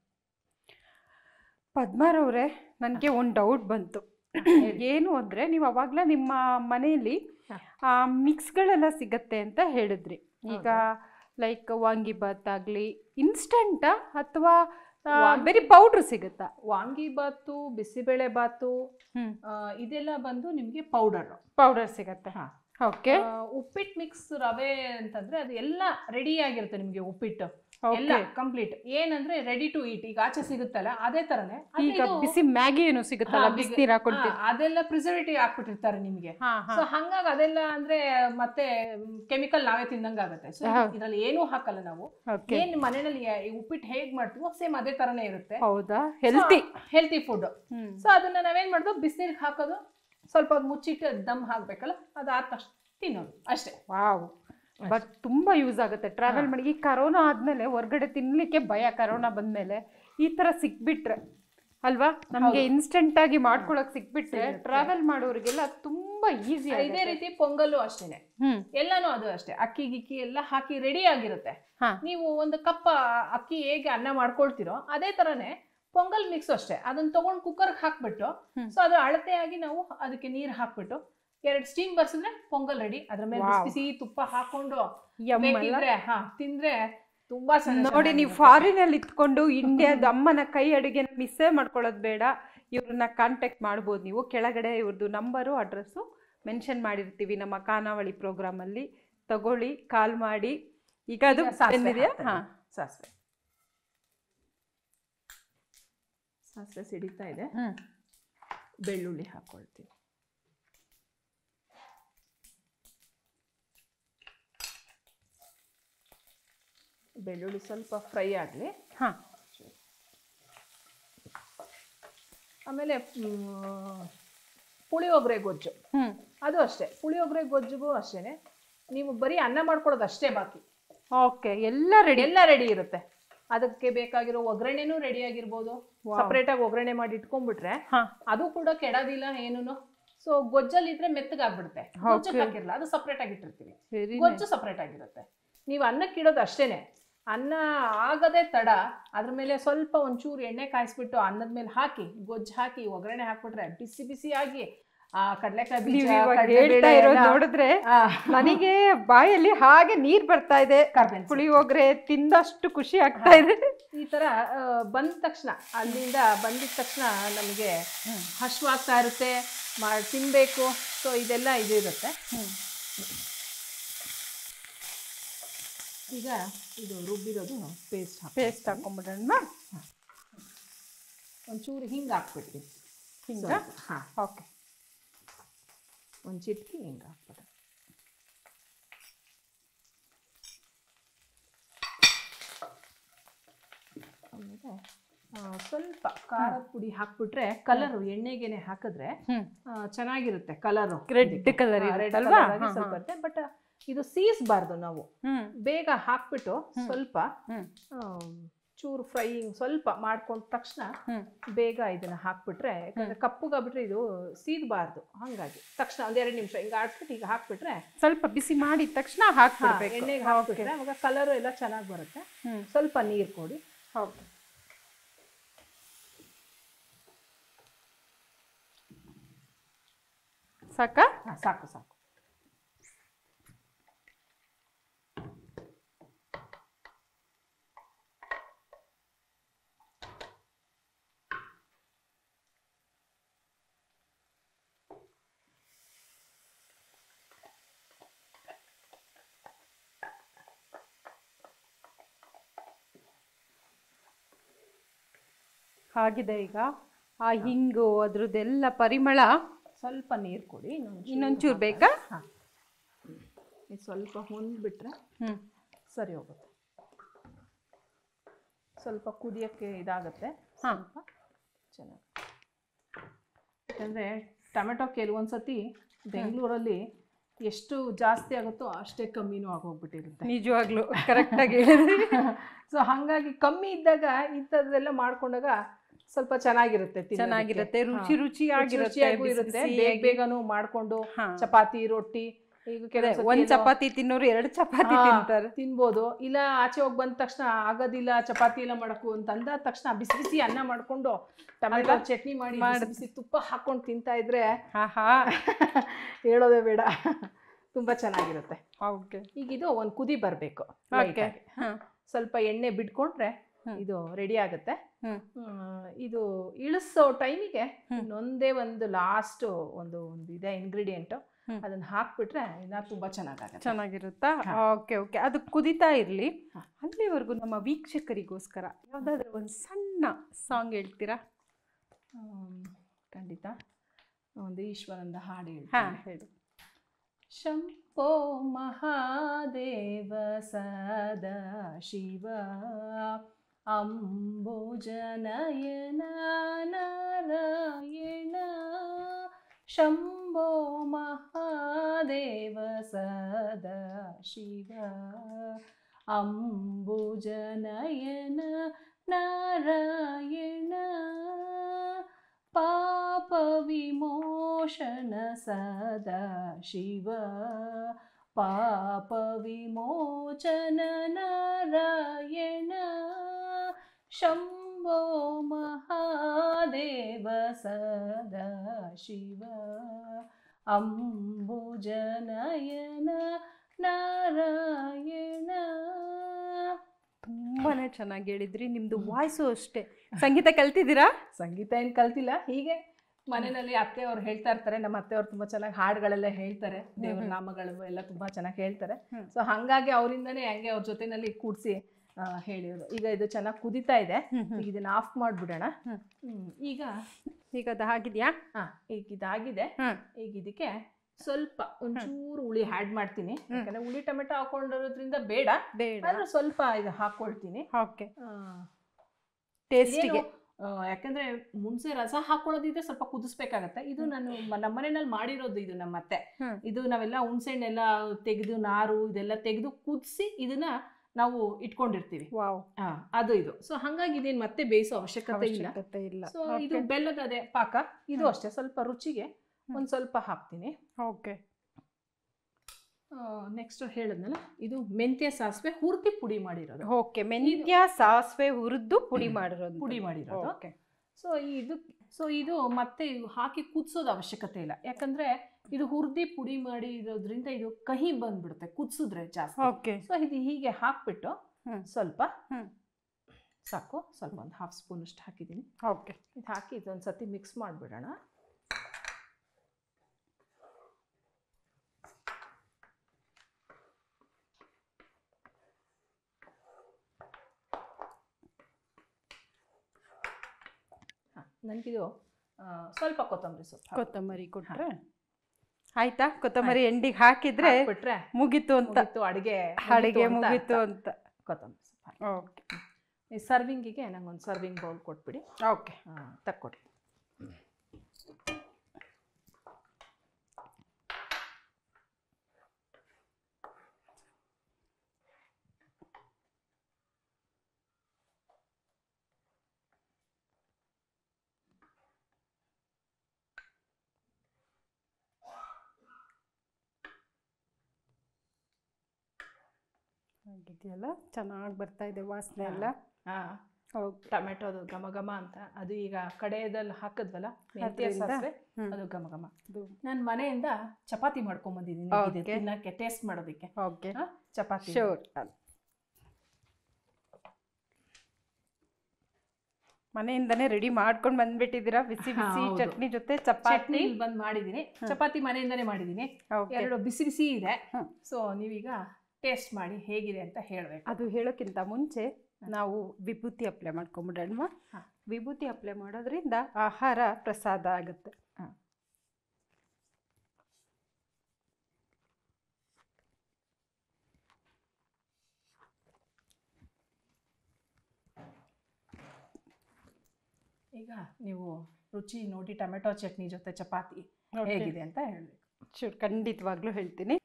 ಪದ್ಮಾರವ್ರೆ ನನಗೆ ಒಂದು ಡೌಟ್ ಬಂತು ಏನು ಅಂದರೆ ನೀವು ಅವಾಗಲೇ ನಿಮ್ಮ ಮನೆಯಲ್ಲಿ ಹಾ. ಮಿಕ್ಸ್ಗಳೆಲ್ಲ ಸಿಗತ್ತೆ ಅಂತ ಹೇಳಿದ್ರಿ ಈಗ ಲೈಕ್ ವಾಂಗಿಬಾತ್ ಆಗಲಿ ಇನ್ಸ್ಟಂಟಾ ಅಥವಾ ವಾಂಗಿ- ಬರೀ ಪೌಡ್ರ್ ಸಿಗುತ್ತಾ ವಾಂಗಿ ಬಾತು ಬಿಸಿಬೇಳೆ ಬಾತು ಹ್ಞೂ ಆ, ಇದೆಲ್ಲ ಬಂದು ನಿಮಗೆ ಪೌಡರ್ ಪೌಡರ್ ಸಿಗತ್ತೆ ಹಾ. ಓಕೆ ಉಪ್ಪಿಟ್ಟು ಮಿಕ್ಸ್ ರವೆ ಅಂತಂದ್ರೆ ಅದು ಎಲ್ಲ ರೆಡಿ ಆಗಿರುತ್ತೆ ನಿಮಗೆ ಉಪ್ಪಿಟ್ಟು ಎಲ್ಲ Okay. ಕಂಪ್ಲೀಟ್ ಏನಂದ್ರೆ ರೆಡಿ ಟು ಈಟ್ ಈಗ ಆಚೆ ಸಿಗುತ್ತಲ್ಲ ಅದೇ ತರನೇ ಆದ್ರೆ ಈಗ ಇದು- ಬಿಸಿ ಮ್ಯಾಗಿ ಏನು ಸಿಗುತ್ತಲ್ಲ ಹಾ, ಬಿಸಿನೀರ್ ಹಾಕೊಳ್ತೀವಿ ಹಾ, ಅದೆಲ್ಲ ಪ್ರಿಸರ್ವೇಟಿವ್ ಹಾಕ್ಬಿಟ್ಟಿರ್ತಾರೆ ನಿಮ್ಗೆ ಹಾ ಹಾ ಸೊ ಹಂಗಾಗಿ ಅದೆಲ್ಲ ಅಂದ್ರೆ ಮತ್ತೆ ಕೆಮಿಕಲ್ ನಾವೇ ತಿಂದಂಗ ಆಗುತ್ತೆ ಸೊ ಹೌದು. ಇದ್ರಲ್ಲಿ ಏನೂ ಹಾಕಲ್ಲ ನಾವು ಓಕೆ ಏನ್ ಮನೆಯಲ್ಲಿ ಈ ಉಪ್ಪಿಟ್ಟು ಹೇಗ್ ಮಾಡ್ತೀವೋ ಸೇಮ್ ಅದೇ ತರನೇ ಇರುತ್ತೆ ಹೌದಾ ಹೆಲ್ತಿ ಹೆಲ್ತಿ ಫುಡ್ ಹ್ಮ್ ಸೊ ಅದನ್ನ ನಾವೇನ್ ಮಾಡೋದು ಬಿಸಿನೀರಿಗೆ ಹಾಕೋದು ಸ್ವಲ್ಪ ಹೊತ್ತು ಮುಚ್ಚಿಟ್ಟು ದಮ್ ಹಾಕ್ಬೇಕಲ್ಲ ಅದಾದ ತಕ್ಷಣ ತಿನ್ನೋದು ಅಷ್ಟೇ ವಾವ್ ಬಟ್ ತುಂಬಾ ಯೂಸ್ ಆಗುತ್ತೆ ಟ್ರಾವೆಲ್ ಮಾಡಿ ಈ ಕರೋನಾ ಆದ್ಮೇಲೆ ಹೊರ್ಗಡೆ ತಿನ್ಲಿಕ್ಕೆ ಭಯ ಕರೋನಾ ಬಂದ್ಮೇಲೆ ಈ ತರ ಸಿಕ್ಬಿಟ್ರೆ ಅಲ್ವಾ ನಮ್ಗೆ ಇನ್ಸ್ಟೆಂಟ್ ಆಗಿ ಮಾಡ್ಕೊಳಕ್ ಸಿಕ್ಬಿಟ್ರೆ ಸಿಗುತ್ತೆ. ಟ್ರಾವೆಲ್ ಮಾಡೋರಿಗೆಲ್ಲ ತುಂಬಾ ಈಸಿ ಇದೇ ರೀತಿ ಪೊಂಗಲ್ಲು ಅಷ್ಟೇನೆ ಹ್ಮ್ ಎಲ್ಲಾನು ಅದು ಅಷ್ಟೇ ಅಕ್ಕಿ ಗಿಕ್ಕಿ ಎಲ್ಲ ಹಾಕಿ ರೆಡಿ ಆಗಿರುತ್ತೆ ಹಾ ನೀವು ಒಂದು ಕಪ್ ಅಕ್ಕಿ ಹೇಗೆ ಅನ್ನ ಮಾಡ್ಕೊಳ್ತಿರೋ ಅದೇ ತರನೇ ಪೊಂಗಲ್ ಮಿಕ್ಸ್ ಅಷ್ಟೇ ಅದನ್ನ ತಗೊಂಡು ಕುಕ್ಕರ್ಗೆ ಹಾಕ್ಬಿಟ್ಟು ಹ್ಮ್. ಸೊ ಅದು ಅಳತೆಯಾಗಿ ನಾವು ಅದಕ್ಕೆ ನೀರು ಹಾಕ್ಬಿಟ್ಟು ಎರಡು ಸ್ಟೀಮ್ ಬರ್ಸಿದ್ರೆ ಪೊಂಗಲ್ ರೆಡಿ ಅದ್ರ ಮೇಲೆ ಬಿಸಿ Wow. ಬಿಸಿ ತುಪ್ಪ ಹಾಕೊಂಡು ಯಮ್ ಅಲ್ಲ? ಬೇಕಿದ್ರೆ ಹಾ ತಿಂದ್ರೆ ತುಂಬಾ ಚೆನ್ನಾಗಿ ನೋಡಿ ನೀವು ಫಾರಿನ್ ಅಲ್ಲಿ ಇತ್ಕೊಂಡು ಇಂಡಿಯಾದ ಅಮ್ಮನ ಕೈ ಅಡುಗೆ ಮಿಸ್ಸೇ ಮಾಡ್ಕೊಳ್ಳೋದು ಬೇಡ ಇವ್ರನ್ನ ಕಾಂಟ್ಯಾಕ್ಟ್ ಮಾಡ್ಬೋದು ನೀವು ಕೆಳಗಡೆ ಇವ್ರದ್ದು ನಂಬರು ಅಡ್ರೆಸ್ಸು ಮೆನ್ಷನ್ ಮಾಡಿರ್ತೀವಿ ನಮ್ಮ ಖಾನಾವಳಿ program ಅಲ್ಲಿ ತಗೊಳ್ಳಿ ಕಾಲ್ ಮಾಡಿ ಈಗ ಅದು ಬಂದಿದೆಯಾ ಹಾ ಸಾಸಿವೆ ಸಾಸಿವೆ ಸಿಡಿತಾ ಇದೆ ಹ್ಮ್ ಬೆಳ್ಳುಳ್ಳಿ ಹಾಕೊಳ್ತೀವಿ ಬೆಳ್ಳುಳ್ಳಿ ಸ್ವಲ್ಪ ಫ್ರೈ ಆಗಲಿ ಹಾ ಆಮೇಲೆ ಮ್, ಪುಳಿಯೋಗರೆ ಗೊಜ್ಜು ಹ್ಮ್ ಅದು ಅಷ್ಟೇ ಪುಳಿಯೋಗರೆ ಗೊಜ್ಜುಗೂ ಅಷ್ಟೇ ನೀವು ಬರೀ ಅನ್ನ ಮಾಡ್ಕೊಳ್ಳೋದು ಅಷ್ಟೇ ಬಾಕಿ ಓಕೆ ಎಲ್ಲ ರೆಡಿ ಎಲ್ಲ ರೆಡಿ ಇರುತ್ತೆ ಅದಕ್ಕೆ ಬೇಕಾಗಿರೋ ಒಗ್ಗರಣೆನೂ ರೆಡಿ ಆಗಿರ್ಬೋದು ಸಪ್ರೇಟಾಗಿ ಒಗ್ಗರಣೆ ಮಾಡಿ ಇಟ್ಕೊಂಡ್ಬಿಟ್ರೆ ಹಾ ಅದು ಕೂಡ ಕೆಡೋದಿಲ್ಲ ಏನೂನು ಸೊ ಗೊಜ್ಜಲ್ಲಿ ಇದ್ರೆ ಮೆತ್ತಗಾಗ್ಬಿಡುತ್ತೆ ಗೊಜ್ಜಕ್ಕೆ ಹಾಕಿರಲ್ಲ ಅದು ಸಪ್ರೇಟ್ ಆಗಿ ಇಟ್ಟಿರ್ತೀವಿ ವೆರಿ ಗೊಜ್ಜು ಸಪ್ರೇಟ್ ಆಗಿರುತ್ತೆ ನೀವು ಅನ್ನಕ್ಕೆ ಇಡೋದು ಅಷ್ಟೇನೆ ಅನ್ನ ಆಗದೆ ತಡ ಅದ್ರ ಮೇಲೆ ಸ್ವಲ್ಪ ಒಂಚೂರು ಎಣ್ಣೆ ಕಾಯಿಸ್ಬಿಟ್ಟು ಅನ್ನದ ಮೇಲೆ ಹಾಕಿ ಗೊಜ್ಜು ಹಾಕಿ ಒಗ್ಗರಣೆ ಹಾಕ್ಬಿಟ್ರೆ ಬಿಸಿ ಬಿಸಿ ಆಗಿ ಆ ಕಡಲೆಕಾಯಿ ಬೀಜ ನೀವು ಇವಾಗ ಕಡ್ಲೆಬೇಳೆ ಹೇಳ್ತಾ ಇರೋದು ಎಲ್ಲ- ನೋಡಿದ್ರೆ ಆ, ನನಗೆ ಬಾಯಲ್ಲಿ ಹಾಗೆ ನೀರ್ ಬರ್ತಾ ಇದೆ ಕರ್ಬೇವಿನ ಸೊಪ್ಪು. ಪುಳಿಯೋಗರೆ ತಿಂದಷ್ಟು ಖುಷಿ ಆಗ್ತಾ ಇದೆ ಈ ತರ ಆ, ಬಂದ ತಕ್ಷಣ ಅಲ್ಲಿಂದ ಬಂದಿದ ತಕ್ಷಣ ನಮಗೆ ಹಶ್ವಾಗ್ತಾ ಇರುತ್ತೆ ಮಾಡಿ ತಿನ್ಬೇಕು ಸೊ ಇದೆಲ್ಲ ಇದು ಇರುತ್ತೆ ಈಗ ಇದು ರುಬ್ಬಿರೋದು ಪೇಸ್ಟ್ ಹಾಕಿ ಪೇಸ್ಟ್ ಹಾಕೊಂಡ್ಬಿಡೋಣ ಒಂಚೂರು ಹಿಂಗೆ ಹಾಕ್ಬಿಡ್ತೀನಿ ಹಿಂಗ ಹಾಂ ಓಕೆ ಒಂದು ಚಿಟ್ಕಿ ಹಿಂಗೆ ಹಾಕ್ಬಿಟ್ಟು ಆಮೇಲೆ ಆ, ಸ್ವಲ್ಪ ಖಾರದ ಪುಡಿ ಹಾಕ್ಬಿಟ್ರೆ ಕಲರು ಎಣ್ಣೆಗೆನೆ ಹಾಕಿದ್ರೆ ಹ್ಮ್ ಆ, ಚೆನ್ನಾಗಿರುತ್ತೆ ಕಲರು ರೆಡ್ ಕಲರ್ ಇರುತ್ತಲ್ವಾ ಹಾ, ಸ್ವಲ್ಪ ಹಾ. ಇರುತ್ತೆ ಬಟ್ ಇದು ಸೀಸ್ಬಾರ್ದು ನಾವು ಹ್ಮ್ ಬೇಗ ಹಾಕ್ಬಿಟ್ಟು ಸ್ವಲ್ಪ ಹ್ಮ್ ಆ, ಚೂರು ಫ್ರೈಯಿಂಗ್ ಸ್ವಲ್ಪ ಮಾಡ್ಕೊಂಡ ತಕ್ಷಣ ಹ್ಮ್ ಬೇಗ ಇದನ್ನ ಹಾಕ್ಬಿಟ್ರೆ ಯಾಕಂದ್ರೆ ಕಪ್ಪುಗಾಗ್ಬಿಟ್ರೆ ಇದು ಸೀದಬಾರ್ದು ಹಂಗಾಗಿ ತಕ್ಷಣ ಒಂದೆರಡು ನಿಮಿಷ ಹಿಂಗೆ ಆಡ್ಬಿಟ್ಟು ಈಗ ಹಾಕ್ಬಿಟ್ರೆ ಸ್ವಲ್ಪ ಬಿಸಿ ಮಾಡಿದ ತಕ್ಷಣ ಹಾ, ಹಾಕ್ಬಿಡ್ಬೇಕು ಎಣ್ಣೆಗೆ ಹಾಕ್ಬಿಟ್ರೆ ಅವಾಗ ಕಲರು ಎಲ್ಲ ಚೆನ್ನಾಗಿ ಬರುತ್ತೆ ಹ್ಮ್ ಸ್ವಲ್ಪ ನೀರು ಕೊಡಿ ಹೌದು ಸಾಕಾ ಹಾ, ಸಾಕು ಸಾಕು ಆಗಿದೆ ಈಗ ಆ ಹಿಂಗು ಅದ್ರದ್ದೆಲ್ಲ ಪರಿಮಳ ಸ್ವಲ್ಪ ನೀರು ಕೊಡಿ ಇನ್ನೊಂಚೂರು ಇನ್ನೊಂಚೂರು ಬೇಕಾ ಹಾಂ ಇದು ಸ್ವಲ್ಪ ಹೊಂದ್ಬಿಟ್ರೆ ಹ್ಮ್ ಸರಿ ಹೋಗುತ್ತೆ ಸ್ವಲ್ಪ ಕುದಿಯೋಕ್ಕೆ ಇದಾಗುತ್ತೆ ಹಾ. ಸ್ವಲ್ಪ ಚೆನ್ನಾಗಿ ಯಾಕಂದರೆ ಟೊಮೆಟೊ ಕೆಲವೊಂದು ಸತಿ ಬೆಂಗಳೂರಲ್ಲಿ ಎಷ್ಟು ಜಾಸ್ತಿ ಆಗುತ್ತೋ ಅಷ್ಟೇ ಕಮ್ಮಿನೂ ಆಗೋಗ್ಬಿಟ್ಟಿರುತ್ತೆ ನಿಜವಾಗ್ಲು ಕರೆಕ್ಟಾಗಿ ಹೇಳಿದ್ರಿ ಸೊ ಹಾಗಾಗಿ ಕಮ್ಮಿ ಇದ್ದಾಗ ಇಂಥದ್ದೆಲ್ಲ ಮಾಡ್ಕೊಂಡಾಗ ಸ್ವಲ್ಪ ಚೆನ್ನಾಗಿರುತ್ತೆ ತಿನ್ನೋದಕ್ಕೆ. ಚೆನ್ನಾಗಿರುತ್ತೆ ರುಚಿ ಹಾ. ರುಚಿಯಾಗಿರುತ್ತೆ ರುಚಿಯಾಗೂ ಬಿಸಿ ಇರುತ್ತೆ ಬೇಗ ಬಿಸಿಯಾಗಿ. ಬೇಗನೂ ಮಾಡ್ಕೊಂಡು ಹಾ. ಚಪಾತಿ ರೊಟ್ಟಿ ಈಗ ಅದೇ, ಕೆಲವು ಸತಿ ಒಂದ್ ಏನೋ- ಚಪಾತಿ ತಿನ್ನೋರು ಎರಡು ಚಪಾತಿ ಹಾ, ತಿಂತಾರೆ ತಿನ್ಬೋದು ಇಲ್ಲ ಆಚೆ ಹೋಗಿ ಬಂದ ತಕ್ಷಣ ಆಗೋದಿಲ್ಲ ಚಪಾತಿ ಎಲ್ಲ ಮಾಡಕು ಅಂತ ಅಂದ ತಕ್ಷಣ ಬಿಸಿ ಬಿಸಿ ಅನ್ನ ಮಾಡ್ಕೊಂಡು ಟೊಮೆಟೊ ಅಲ್ವಾ? ಚಟ್ನಿ ಮಾಡಿ ಮಾಡ್- ಬಿಸಿ ಬಿಸಿ ತುಪ್ಪ ಹಾಕೊಂಡು ತಿಂತಾ ಇದ್ರೆ ಹಾ ಹಾ ಹೇಳೋದೇ ಬೇಡ ತುಂಬಾ ಚೆನ್ನಾಗಿರುತ್ತೆ ಓಕೆ ಈಗ ಇದು ಒಂದು ಕುದಿ ಬರಬೇಕು ಓಕೆ ಹಾ ಸ್ವಲ್ಪ ಎಣ್ಣೆ ಬಿಟ್ಕೊಂಡ್ರೆ ಹ್ಮ್. ಇದು ರೆಡಿ ಆಗುತ್ತೆ ಹ್ಮ್ ಹ್ಮ್, ಇದು ಇಳಿಸೋ ಟೈಮಿಗೆ ಹ್ಮ್. ಇನ್ನೊಂದೇ ಒಂದು ಲಾಸ್ಟ್ ಒಂದು ಒಂದು ಇದೆ ಇಂಗ್ರೀಡಿಯೆಂಟು ಹ್ಮ್. ಅದನ್ನ ಹಾಕ್ಬಿಟ್ರೆ ಇನ್ನ ತುಂಬಾ ಚೆನ್ನಾಗಾಗತ್ತೆ ಚೆನ್ನಾಗಿರುತ್ತಾ ಹಾ. ಓಕೆ ಓಕೆ ಅದು ಕುದಿತಾ ಇರಲಿ ಹಾ. ಅಲ್ಲಿವರೆಗೂ ನಮ್ಮ ವೀಕ್ಷಕರಿಗೋಸ್ಕರ ಯಾವುದಾದ್ರೂ ಒಂದು ಸಣ್ಣ ಸಾಂಗ್ ಹೇಳ್ತೀರಾ ಆಮ್, ಖಂಡಿತ ಒಂದು ಈಶ್ವರಂದ ಹಾಡು ಹಾ ಹೇಳ್ತೀನಿ ಹೇಳಿ ಶಂಭೋ ಮಹಾದೇವ ಸದಾ ಶಿವ ಅಂಬುಜನಯನ ನಾರಾಯಣ ಶಂಭೋ ಮಹಾದೇವ ಸದಾ ಶಿವ ಅಂಬುಜನಯನ ನಾರಾಯಣ ಪಾಪ ವಿಮೋಷಣ ಸದಾ ಶಿವ ಪಾಪ ವಿಮೋಚನ ನಾರಾಯಣ ಶಂಭೋ ಮಹಾದೇವ ಸದಾ ಶಿವ ಅಂಬುಜನಯನ ನಾರಾಯಣ ತುಂಬಾನೇ ಚೆನ್ನಾಗಿ ಹೇಳಿದ್ರಿ ನಿಮ್ದು ವಾಯ್ಸು ಅಷ್ಟೇ ಸಂಗೀತ ಕಲ್ತಿದ್ದೀರಾ ಸಂಗೀತ ಏನು ಕಲ್ತಿಲ್ಲ ಹೀಗೆ ಮನೆಯಲ್ಲಿ ಅತ್ತೆ ಅವ್ರು ಹೇಳ್ತಾ ಇರ್ತಾರೆ ನಮ್ಮ ಅತ್ತೆ ಅವ್ರು ತುಂಬಾ ಚೆನ್ನಾಗಿ ಹಾಡುಗಳೆಲ್ಲ ಹೇಳ್ತಾರೆ ದೇವ್ರ ಹ್ಮ್. ನಾಮಗಳು ಎಲ್ಲ ತುಂಬಾ ಚೆನ್ನಾಗಿ ಹೇಳ್ತಾರೆ ಹ್ಮ್. ಸೊ ಹಂಗಾಗಿ ಅವರಿಂದನೇ ಹಂಗೆ ಅವ್ರ ಜೊತೆನಲ್ಲಿ ಕೂಡಿಸಿ ಹೇಳಿರೋದು ಈಗ ಇದು ಚೆನ್ನಾಗಿ ಕುದಿತಾ ಇದೆ ಈಗ ಇದನ್ನ ಆಫ್ ಮಾಡಿಬಿಡೋಣ ಹ್ಮ್. ಈಗ ಈಗ ಅದು ಆಗಿದೆಯಾ ಹಾ ಈಗ ಇದಾಗಿದೆ ಹ್ಮ್ ಈಗ ಇದಕ್ಕೆ ಸ್ವಲ್ಪ ಒಂಚೂರು ಹುಳಿ ಆ್ಯಡ್ ಮಾಡ್ತೀನಿ ಯಾಕಂದ್ರೆ ಹುಳಿ ಟೊಮೆಟೊ ಹಾಕೊಂಡಿರೋದ್ರಿಂದ ಬೇಡ ಬೇಡ ಆದ್ರೆ ಸ್ವಲ್ಪ ಇದು ಹಾಕೊಳ್ತೀನಿ ಓಕೆ ಆ, ಟೇಸ್ಟಿಗೆ ಇದೇನು, ಆ, ಯಾಕಂದ್ರೆ ಮುಂಚೆ ರಸ ಹಾಕೊಳ್ಳೋದಿದ್ರೆ ಸ್ವಲ್ಪ ಕುದಿಸ್ಬೇಕಾಗತ್ತೆ ಇದು ನಾನು ಮ- ನಮ್ಮ ಮನೆಯಲ್ಲಿ ಮಾಡಿರೋದು ಇದು ನಮ್ಮ ಅತ್ತೆ ಹ್ಮ್. ಇದು ನಾವೆಲ್ಲ ಹುಣ್ಸೆಹಣ್ಣೆಲ್ಲ ತೆಗೆದು ನಾರು ಇದೆಲ್ಲ ತೆಗೆದು ಕುದಿಸಿ ಇದನ್ನ ನಾವು ಇಟ್ಕೊಂಡಿರ್ತೀವಿ ವಾವ್ ಆ, ಅದು ಇದು ಸೊ ಹಂಗಾಗಿ ಇದೇನು ಮತ್ತೆ ಬೇಯಿಸೋ ಅವಶ್ಯಕತೆ ಇಲ್ಲ ಅವಶ್ಯಕತೆ ಇಲ್ಲ ಸೊ ಇದು ಬೆಲ್ಲದ ಅದೇ ಪಾಕ ಇದು ಅಷ್ಟೇ ಸ್ವಲ್ಪ ರುಚಿಗೆ ಒಂದು ಸ್ವಲ್ಪ ಹಾಕ್ತೀನಿ ಓಕೆ ನೆಕ್ಸ್ಟ್ ಹೇಳಿದ್ನಲ್ಲ ಇದು ಮೆಂತ್ಯ ಸಾಸಿವೆ ಹುರ್ತಿ ಪುಡಿ ಮಾಡಿರೋದು ಓಕೆ ಮೆಂತ್ಯ ಸಾಸಿವೆ ಹುರಿದು ಪುಡಿ ಮಾಡಿರೋದು ಪುಡಿ ಮಾಡಿರೋದು ಓಕೆ ಸೊ ಇದು ಸೊ ಇದು ಮತ್ತೆ ಇವು ಹಾಕಿ ಕುದಿಸೋದು ಅವಶ್ಯಕತೆ ಇಲ್ಲ ಯಾಕಂದ್ರೆ ಇದು ಹುರ್ದಿ ಪುಡಿ ಮಾಡಿ ಇರೋದ್ರಿಂದ ಇದು ಕಹಿ ಬಂದ್ಬಿಡುತ್ತೆ ಕುದಿಸಿದ್ರೆ ಜಾಸ್ತಿ ಓಕೆ ಸೊ ಇದು ಹೀಗೆ ಹಾಕ್ಬಿಟ್ಟು ಹ್ಮ್. ಸ್ವಲ್ಪ ಹ್ಮ್. ಸಾಕು ಸ್ವಲ್ಪ ಒಂದು ಹಾಫ್ ಸ್ಪೂನ್ ಅಷ್ಟು ಹಾಕಿದ್ದೀನಿ ಓಕೆ ಇದು ಹಾಕಿ ಇದೊಂದು ಸತಿ ಮಿಕ್ಸ್ ಮಾಡಿಬಿಡೋಣ ನನಗಿದು ಸ್ವಲ್ಪ ಕೊತ್ತಂಬರಿ ಸೊಪ್ಪು ಕೊತ್ತಂಬರಿ ಕೊಟ್ರೆ ಆಯ್ತಾ ಕೊತ್ತಂಬರಿ ಎಂಡಿಗೆ ಹಾಕಿದ್ರೆ ಬಿಟ್ರೆ ಮುಗೀತು ಅಂತ ಅಡುಗೆ ಅಡಿಗೆ ಮುಗೀತು ಅಂತ ಕೊತ್ತಂಬರಿ ಸೊಪ್ಪು ಹಾಕಿ. ಓಕೆ ಈ ಸರ್ವಿಂಗಿಗೆ ನಂಗೊಂದು ಸರ್ವಿಂಗ್ ಬೌಲ್ ಕೊಟ್ಬಿಡಿ ಓಕೆ ತಕ್ಕೊಡಿ ಆಗಿದೆಯಲ್ಲ ಚೆನ್ನಾಗಿ ಬರ್ತಾ ಇದೆ ವಾಸನೆ ಎಲ್ಲ ಹಾಂ ಓಕೆ ಟೊಮೆಟೊದು ಘಮ ಘಮ ಅಂತ ಅದು ಈಗ ಕಡೆಯದಲ್ಲಿ ಹಾಕಿದ್ವಲ್ಲ ಮೆಂತ್ಯ ಅದ್ರಿಂದ? ಸಾಸಿವೆ ಹ್ಮ್. ಅದು ಘಮ ಘಮ ಇದು ನಾನು ಮನೆಯಿಂದ ಚಪಾತಿ ಮಾಡ್ಕೊಂಡ್ ಬಂದಿದ್ದೀನಿ Okay. ಇದು ತಿನ್ನಕ್ಕೆ ಟೇಸ್ಟ್ ಮಾಡೋದಕ್ಕೆ ಓಕೆ ಹಾ? ಚಪಾತಿ ಶೋರ್ ಮನೆಯಿಂದನೇ ರೆಡಿ ಮಾಡ್ಕೊಂಡು ಬಂದ್ಬಿಟ್ಟಿದ್ದೀರಾ ಬಿಸಿ ಹಾ, ಬಿಸಿ ಹೌದು. ಚಟ್ನಿ ಜೊತೆ ಚಟ್ನಿ ಚಪಾತಿ ಇಲ್ಲಿ ಬಂದ್ ಮಾಡಿದ್ದೀನಿ ಚಪಾತಿ ಮನೆಯಿಂದನೇ ಮಾಡಿದ್ದೀನಿ ಓಕೆ ಎರಡು ಬಿಸಿ ಬಿಸಿ ಇದೆ ಹ್ಮ್. ಸೊ ನೀವೀಗ ಟೇಸ್ಟ್ ಮಾಡಿ ಹೇಗಿದೆ ಅಂತ ಹೇಳ್ಬೇಕು ಅದು ಹೇಳೋಕ್ಕಿಂತ ಮುಂಚೆ ನಾವು ವಿಭೂತಿ ಅಪ್ಲೈ ಮಾಡ್ಕೊಂಬಿಡೋಣ ಹಾ. ವಿಭೂತಿ ಅಪ್ಲೈ ಮಾಡೋದ್ರಿಂದ ಆಹಾರ ಪ್ರಸಾದ ಆಗುತ್ತೆ ಹಾ. ಈಗ ನೀವು ರುಚಿ ನೋಡಿ ಟೊಮೆಟೊ ಚಟ್ನಿ ಜೊತೆ ಚಪಾತಿ ಹೇಗಿದೆ ಅಂತ ಹೇಳ್ಬೇಕು ಶೂರ್ ಖಂಡಿತವಾಗ್ಲೂ ಹೇಳ್ತೀನಿ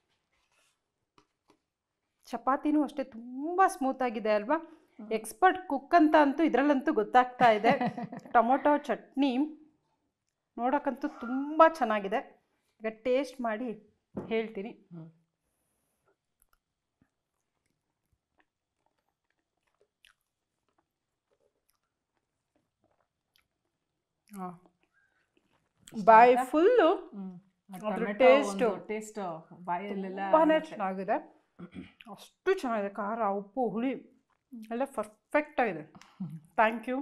ಚಪಾತಿನೂ ಅಷ್ಟೇ ತುಂಬ ಸ್ಮೂತ್ ಆಗಿದೆ ಅಲ್ವಾ ಎಕ್ಸ್ಪರ್ಟ್ ಕುಕ್ ಅಂತ ಅಂತೂ ಇದರಲ್ಲಂತೂ ಗೊತ್ತಾಗ್ತಾ ಇದೆ ಟೊಮೊಟೊ ಚಟ್ನಿ ನೋಡೋಕ್ಕಂತೂ ತುಂಬ ಚೆನ್ನಾಗಿದೆ ಈಗ ಟೇಸ್ಟ್ ಮಾಡಿ ಹೇಳ್ತೀನಿ ಹ್ಮ್. ಬಾಯಿ ಫುಲ್ಲು ಅದ್ರ ಅದ್ರ ಟೇಸ್ಟ್ taste- ಟೇಸ್ಟ್ ಬಾಯಲ್ಲೆಲ್ಲ ತುಂಬಾನೇ ಬರುತ್ತೆ. ಚೆನ್ನಾಗಿದೆ ಅಷ್ಟು ಚೆನ್ನಾಗಿದೆ ಖಾರ ಉಪ್ಪು ಹುಳಿ ಎಲ್ಲ ಪರ್ಫೆಕ್ಟ್ ಆಗಿದೆ ಥ್ಯಾಂಕ್ ಯು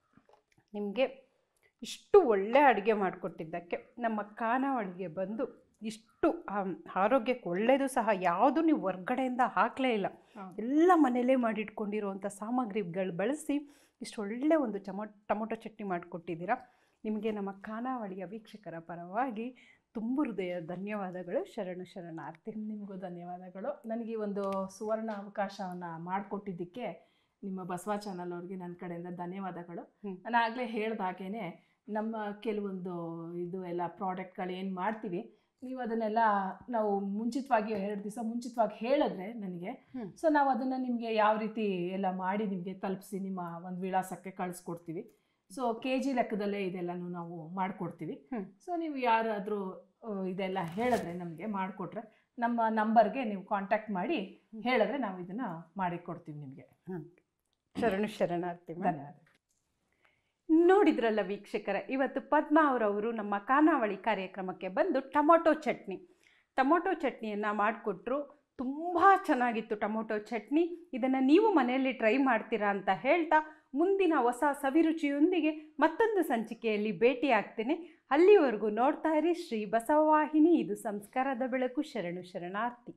ನಿಮಗೆ ಇಷ್ಟು ಒಳ್ಳೆ ಅಡುಗೆ ಮಾಡಿಕೊಟ್ಟಿದ್ದಕ್ಕೆ ನಮ್ಮ ಖಾನಾವಳಿಗೆ ಬಂದು ಇಷ್ಟು ಆಮ್, ಆರೋಗ್ಯಕ್ಕೆ ಒಳ್ಳೆಯದು ಸಹ ಯಾವುದು ನೀವು ಹೊರ್ಗಡೆಯಿಂದ ಹಾಕಲೇ ಇಲ್ಲ ಹೌದು. ಎಲ್ಲ ಮನೆಯಲ್ಲೇ ಮಾಡಿಟ್ಕೊಂಡಿರುವಂಥ ಸಾಮಗ್ರಿಗಳು ಬಳಸಿ ಇಷ್ಟು ಒಳ್ಳೆ ಒಂದು ಚಮೊ ಟೊಮೊಟೊ ಚಟ್ನಿ ಮಾಡಿಕೊಟ್ಟಿದ್ದೀರಾ ನಿಮಗೆ ನಮ್ಮ ಖಾನಾವಳಿಯ ವೀಕ್ಷಕರ ಪರವಾಗಿ ತುಂಬು ಹೃದಯ ಧನ್ಯವಾದಗಳು ಶರಣು ಶರಣಾರ್ಥಿ ನಿಮಗೂ ಧನ್ಯವಾದಗಳು ನನಗೆ ಈ ಒಂದು ಸುವರ್ಣ ಅವಕಾಶವನ್ನು ಮಾಡಿಕೊಟ್ಟಿದ್ದಕ್ಕೆ ನಿಮ್ಮ ಬಸವ ಚಾನಲ್ ಅವ್ರಿಗೆ ನನ್ನ ಕಡೆಯಿಂದ ಧನ್ಯವಾದಗಳು ಹ್ಮ್. ನಾನು ಆಗಲೇ ಹೇಳ್ದ ಹಾಗೇನೆ ನಮ್ಮ ಕೆಲವೊಂದು ಇದು ಎಲ್ಲ ಪ್ರಾಡಕ್ಟ್ಗಳು ಏನು ಮಾಡ್ತೀವಿ ನೀವು ಅದನ್ನೆಲ್ಲ ನಾವು ಮುಂಚಿತವಾಗಿ ಎರಡು ದಿವಸ ಮುಂಚಿತವಾಗಿ ಹೇಳಿದ್ರೆ ನನಗೆ ಹ್ಮ್. ಸೊ ನಾವು ಅದನ್ನು ನಿಮಗೆ ಯಾವ ರೀತಿ ಎಲ್ಲ ಮಾಡಿ ನಿಮಗೆ ತಲುಪಿಸಿ ನಿಮ್ಮ ಒಂದು ವಿಳಾಸಕ್ಕೆ ಕಳಿಸ್ಕೊಡ್ತೀವಿ ಸೊ ಕೆ ಜಿ ಲೆಕ್ಕದಲ್ಲೇ ಇದೆಲ್ಲನೂ ನಾವು ಮಾಡಿಕೊಡ್ತೀವಿ ಹ್ಮ್. ಸೊ ನೀವು ಯಾರಾದರೂ ಇದೆಲ್ಲ ಹೇಳಿದ್ರೆ ನಮಗೆ ಮಾಡಿಕೊಟ್ರೆ ನಮ್ಮ ನಂಬರ್ಗೆ ನೀವು ಕಾಂಟ್ಯಾಕ್ಟ್ ಮಾಡಿ ಹೇಳಿದ್ರೆ ನಾವು ಇದನ್ನು ಮಾಡಿಕೊಡ್ತೀವಿ ನಿಮಗೆ ಶರಣು ಶರಣಾರ್ಥಿ ma'am. ಧನ್ಯವಾದ ನೋಡಿದ್ರಲ್ಲ ವೀಕ್ಷಕರ ಇವತ್ತು ಪದ್ಮಾ ಅವರವರು ನಮ್ಮ ಖಾನಾವಳಿ ಕಾರ್ಯಕ್ರಮಕ್ಕೆ ಬಂದು ಟೊಮೊಟೊ ಚಟ್ನಿ ಟೊಮೊಟೊ ಚಟ್ನಿಯನ್ನು ಮಾಡಿಕೊಟ್ರು ತುಂಬ ಚೆನ್ನಾಗಿತ್ತು ಟೊಮೊಟೊ ಚಟ್ನಿ ಇದನ್ನು ನೀವು ಮನೆಯಲ್ಲಿ ಟ್ರೈ ಮಾಡ್ತೀರಾ ಅಂತ ಹೇಳ್ತಾ ಮುಂದಿನ ಹೊಸ ಸವಿರುಚಿಯೊಂದಿಗೆ ಮತ್ತೊಂದು ಸಂಚಿಕೆಯಲ್ಲಿ ಭೇಟಿ ಆಗ್ತೇನೆ ಅಲ್ಲಿವರೆಗೂ ನೋಡ್ತಾ ಇರಿ ಶ್ರೀ ಬಸವವಾಹಿನಿ ಇದು ಸಂಸ್ಕಾರದ ಬೆಳಕು ಶರಣು ಶರಣಾರ್ಥಿ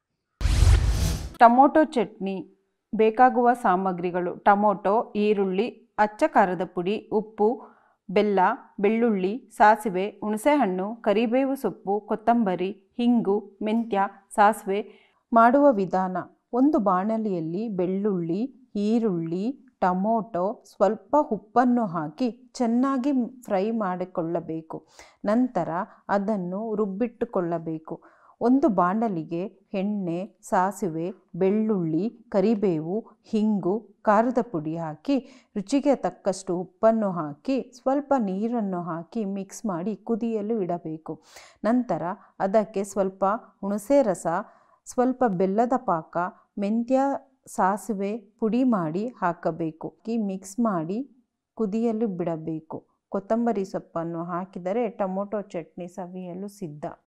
ಟೊಮೊಟೊ ಚಟ್ನಿ ಬೇಕಾಗುವ ಸಾಮಗ್ರಿಗಳು ಟೊಮೊಟೊ ಈರುಳ್ಳಿ ಅಚ್ಚ ಖಾರದ ಪುಡಿ ಉಪ್ಪು ಬೆಲ್ಲ ಬೆಳ್ಳುಳ್ಳಿ ಸಾಸಿವೆ ಹುಣಸೆಹಣ್ಣು ಕರಿಬೇವು ಸೊಪ್ಪು ಕೊತ್ತಂಬರಿ ಹಿಂಗು ಮೆಂತ್ಯ ಸಾಸಿವೆ ಮಾಡುವ ವಿಧಾನ ಒಂದು ಬಾಣಲಿಯಲ್ಲಿ ಬೆಳ್ಳುಳ್ಳಿ ಈರುಳ್ಳಿ ಟೊಮೊಟೊ ಸ್ವಲ್ಪ ಉಪ್ಪನ್ನು ಹಾಕಿ ಚೆನ್ನಾಗಿ ಫ್ರೈ ಮಾಡಿಕೊಳ್ಳಬೇಕು ನಂತರ ಅದನ್ನು ರುಬ್ಬಿಟ್ಟುಕೊಳ್ಳಬೇಕು ಒಂದು ಬಾಣಲಿಗೆ ಎಣ್ಣೆ ಸಾಸಿವೆ ಬೆಳ್ಳುಳ್ಳಿ ಕರಿಬೇವು ಹಿಂಗು ಖಾರದ ಪುಡಿ ಹಾಕಿ ರುಚಿಗೆ ತಕ್ಕಷ್ಟು ಉಪ್ಪನ್ನು ಹಾಕಿ ಸ್ವಲ್ಪ ನೀರನ್ನು ಹಾಕಿ ಮಿಕ್ಸ್ ಮಾಡಿ ಕುದಿಯಲು ಇಡಬೇಕು ನಂತರ ಅದಕ್ಕೆ ಸ್ವಲ್ಪ ಹುಣಸೆ ರಸ ಸ್ವಲ್ಪ ಬೆಲ್ಲದ ಪಾಕ ಮೆಂತ್ಯ ಸಾಸಿವೆ ಪುಡಿ ಮಾಡಿ ಹಾಕಬೇಕು ಈ ಮಿಕ್ಸ್ ಮಾಡಿ ಕುದಿಯಲು ಬಿಡಬೇಕು ಕೊತ್ತಂಬರಿ ಸೊಪ್ಪನ್ನು ಹಾಕಿದರೆ ಟೊಮೊಟೊ ಚಟ್ನಿ ಸವಿಯಲು ಸಿದ್ಧ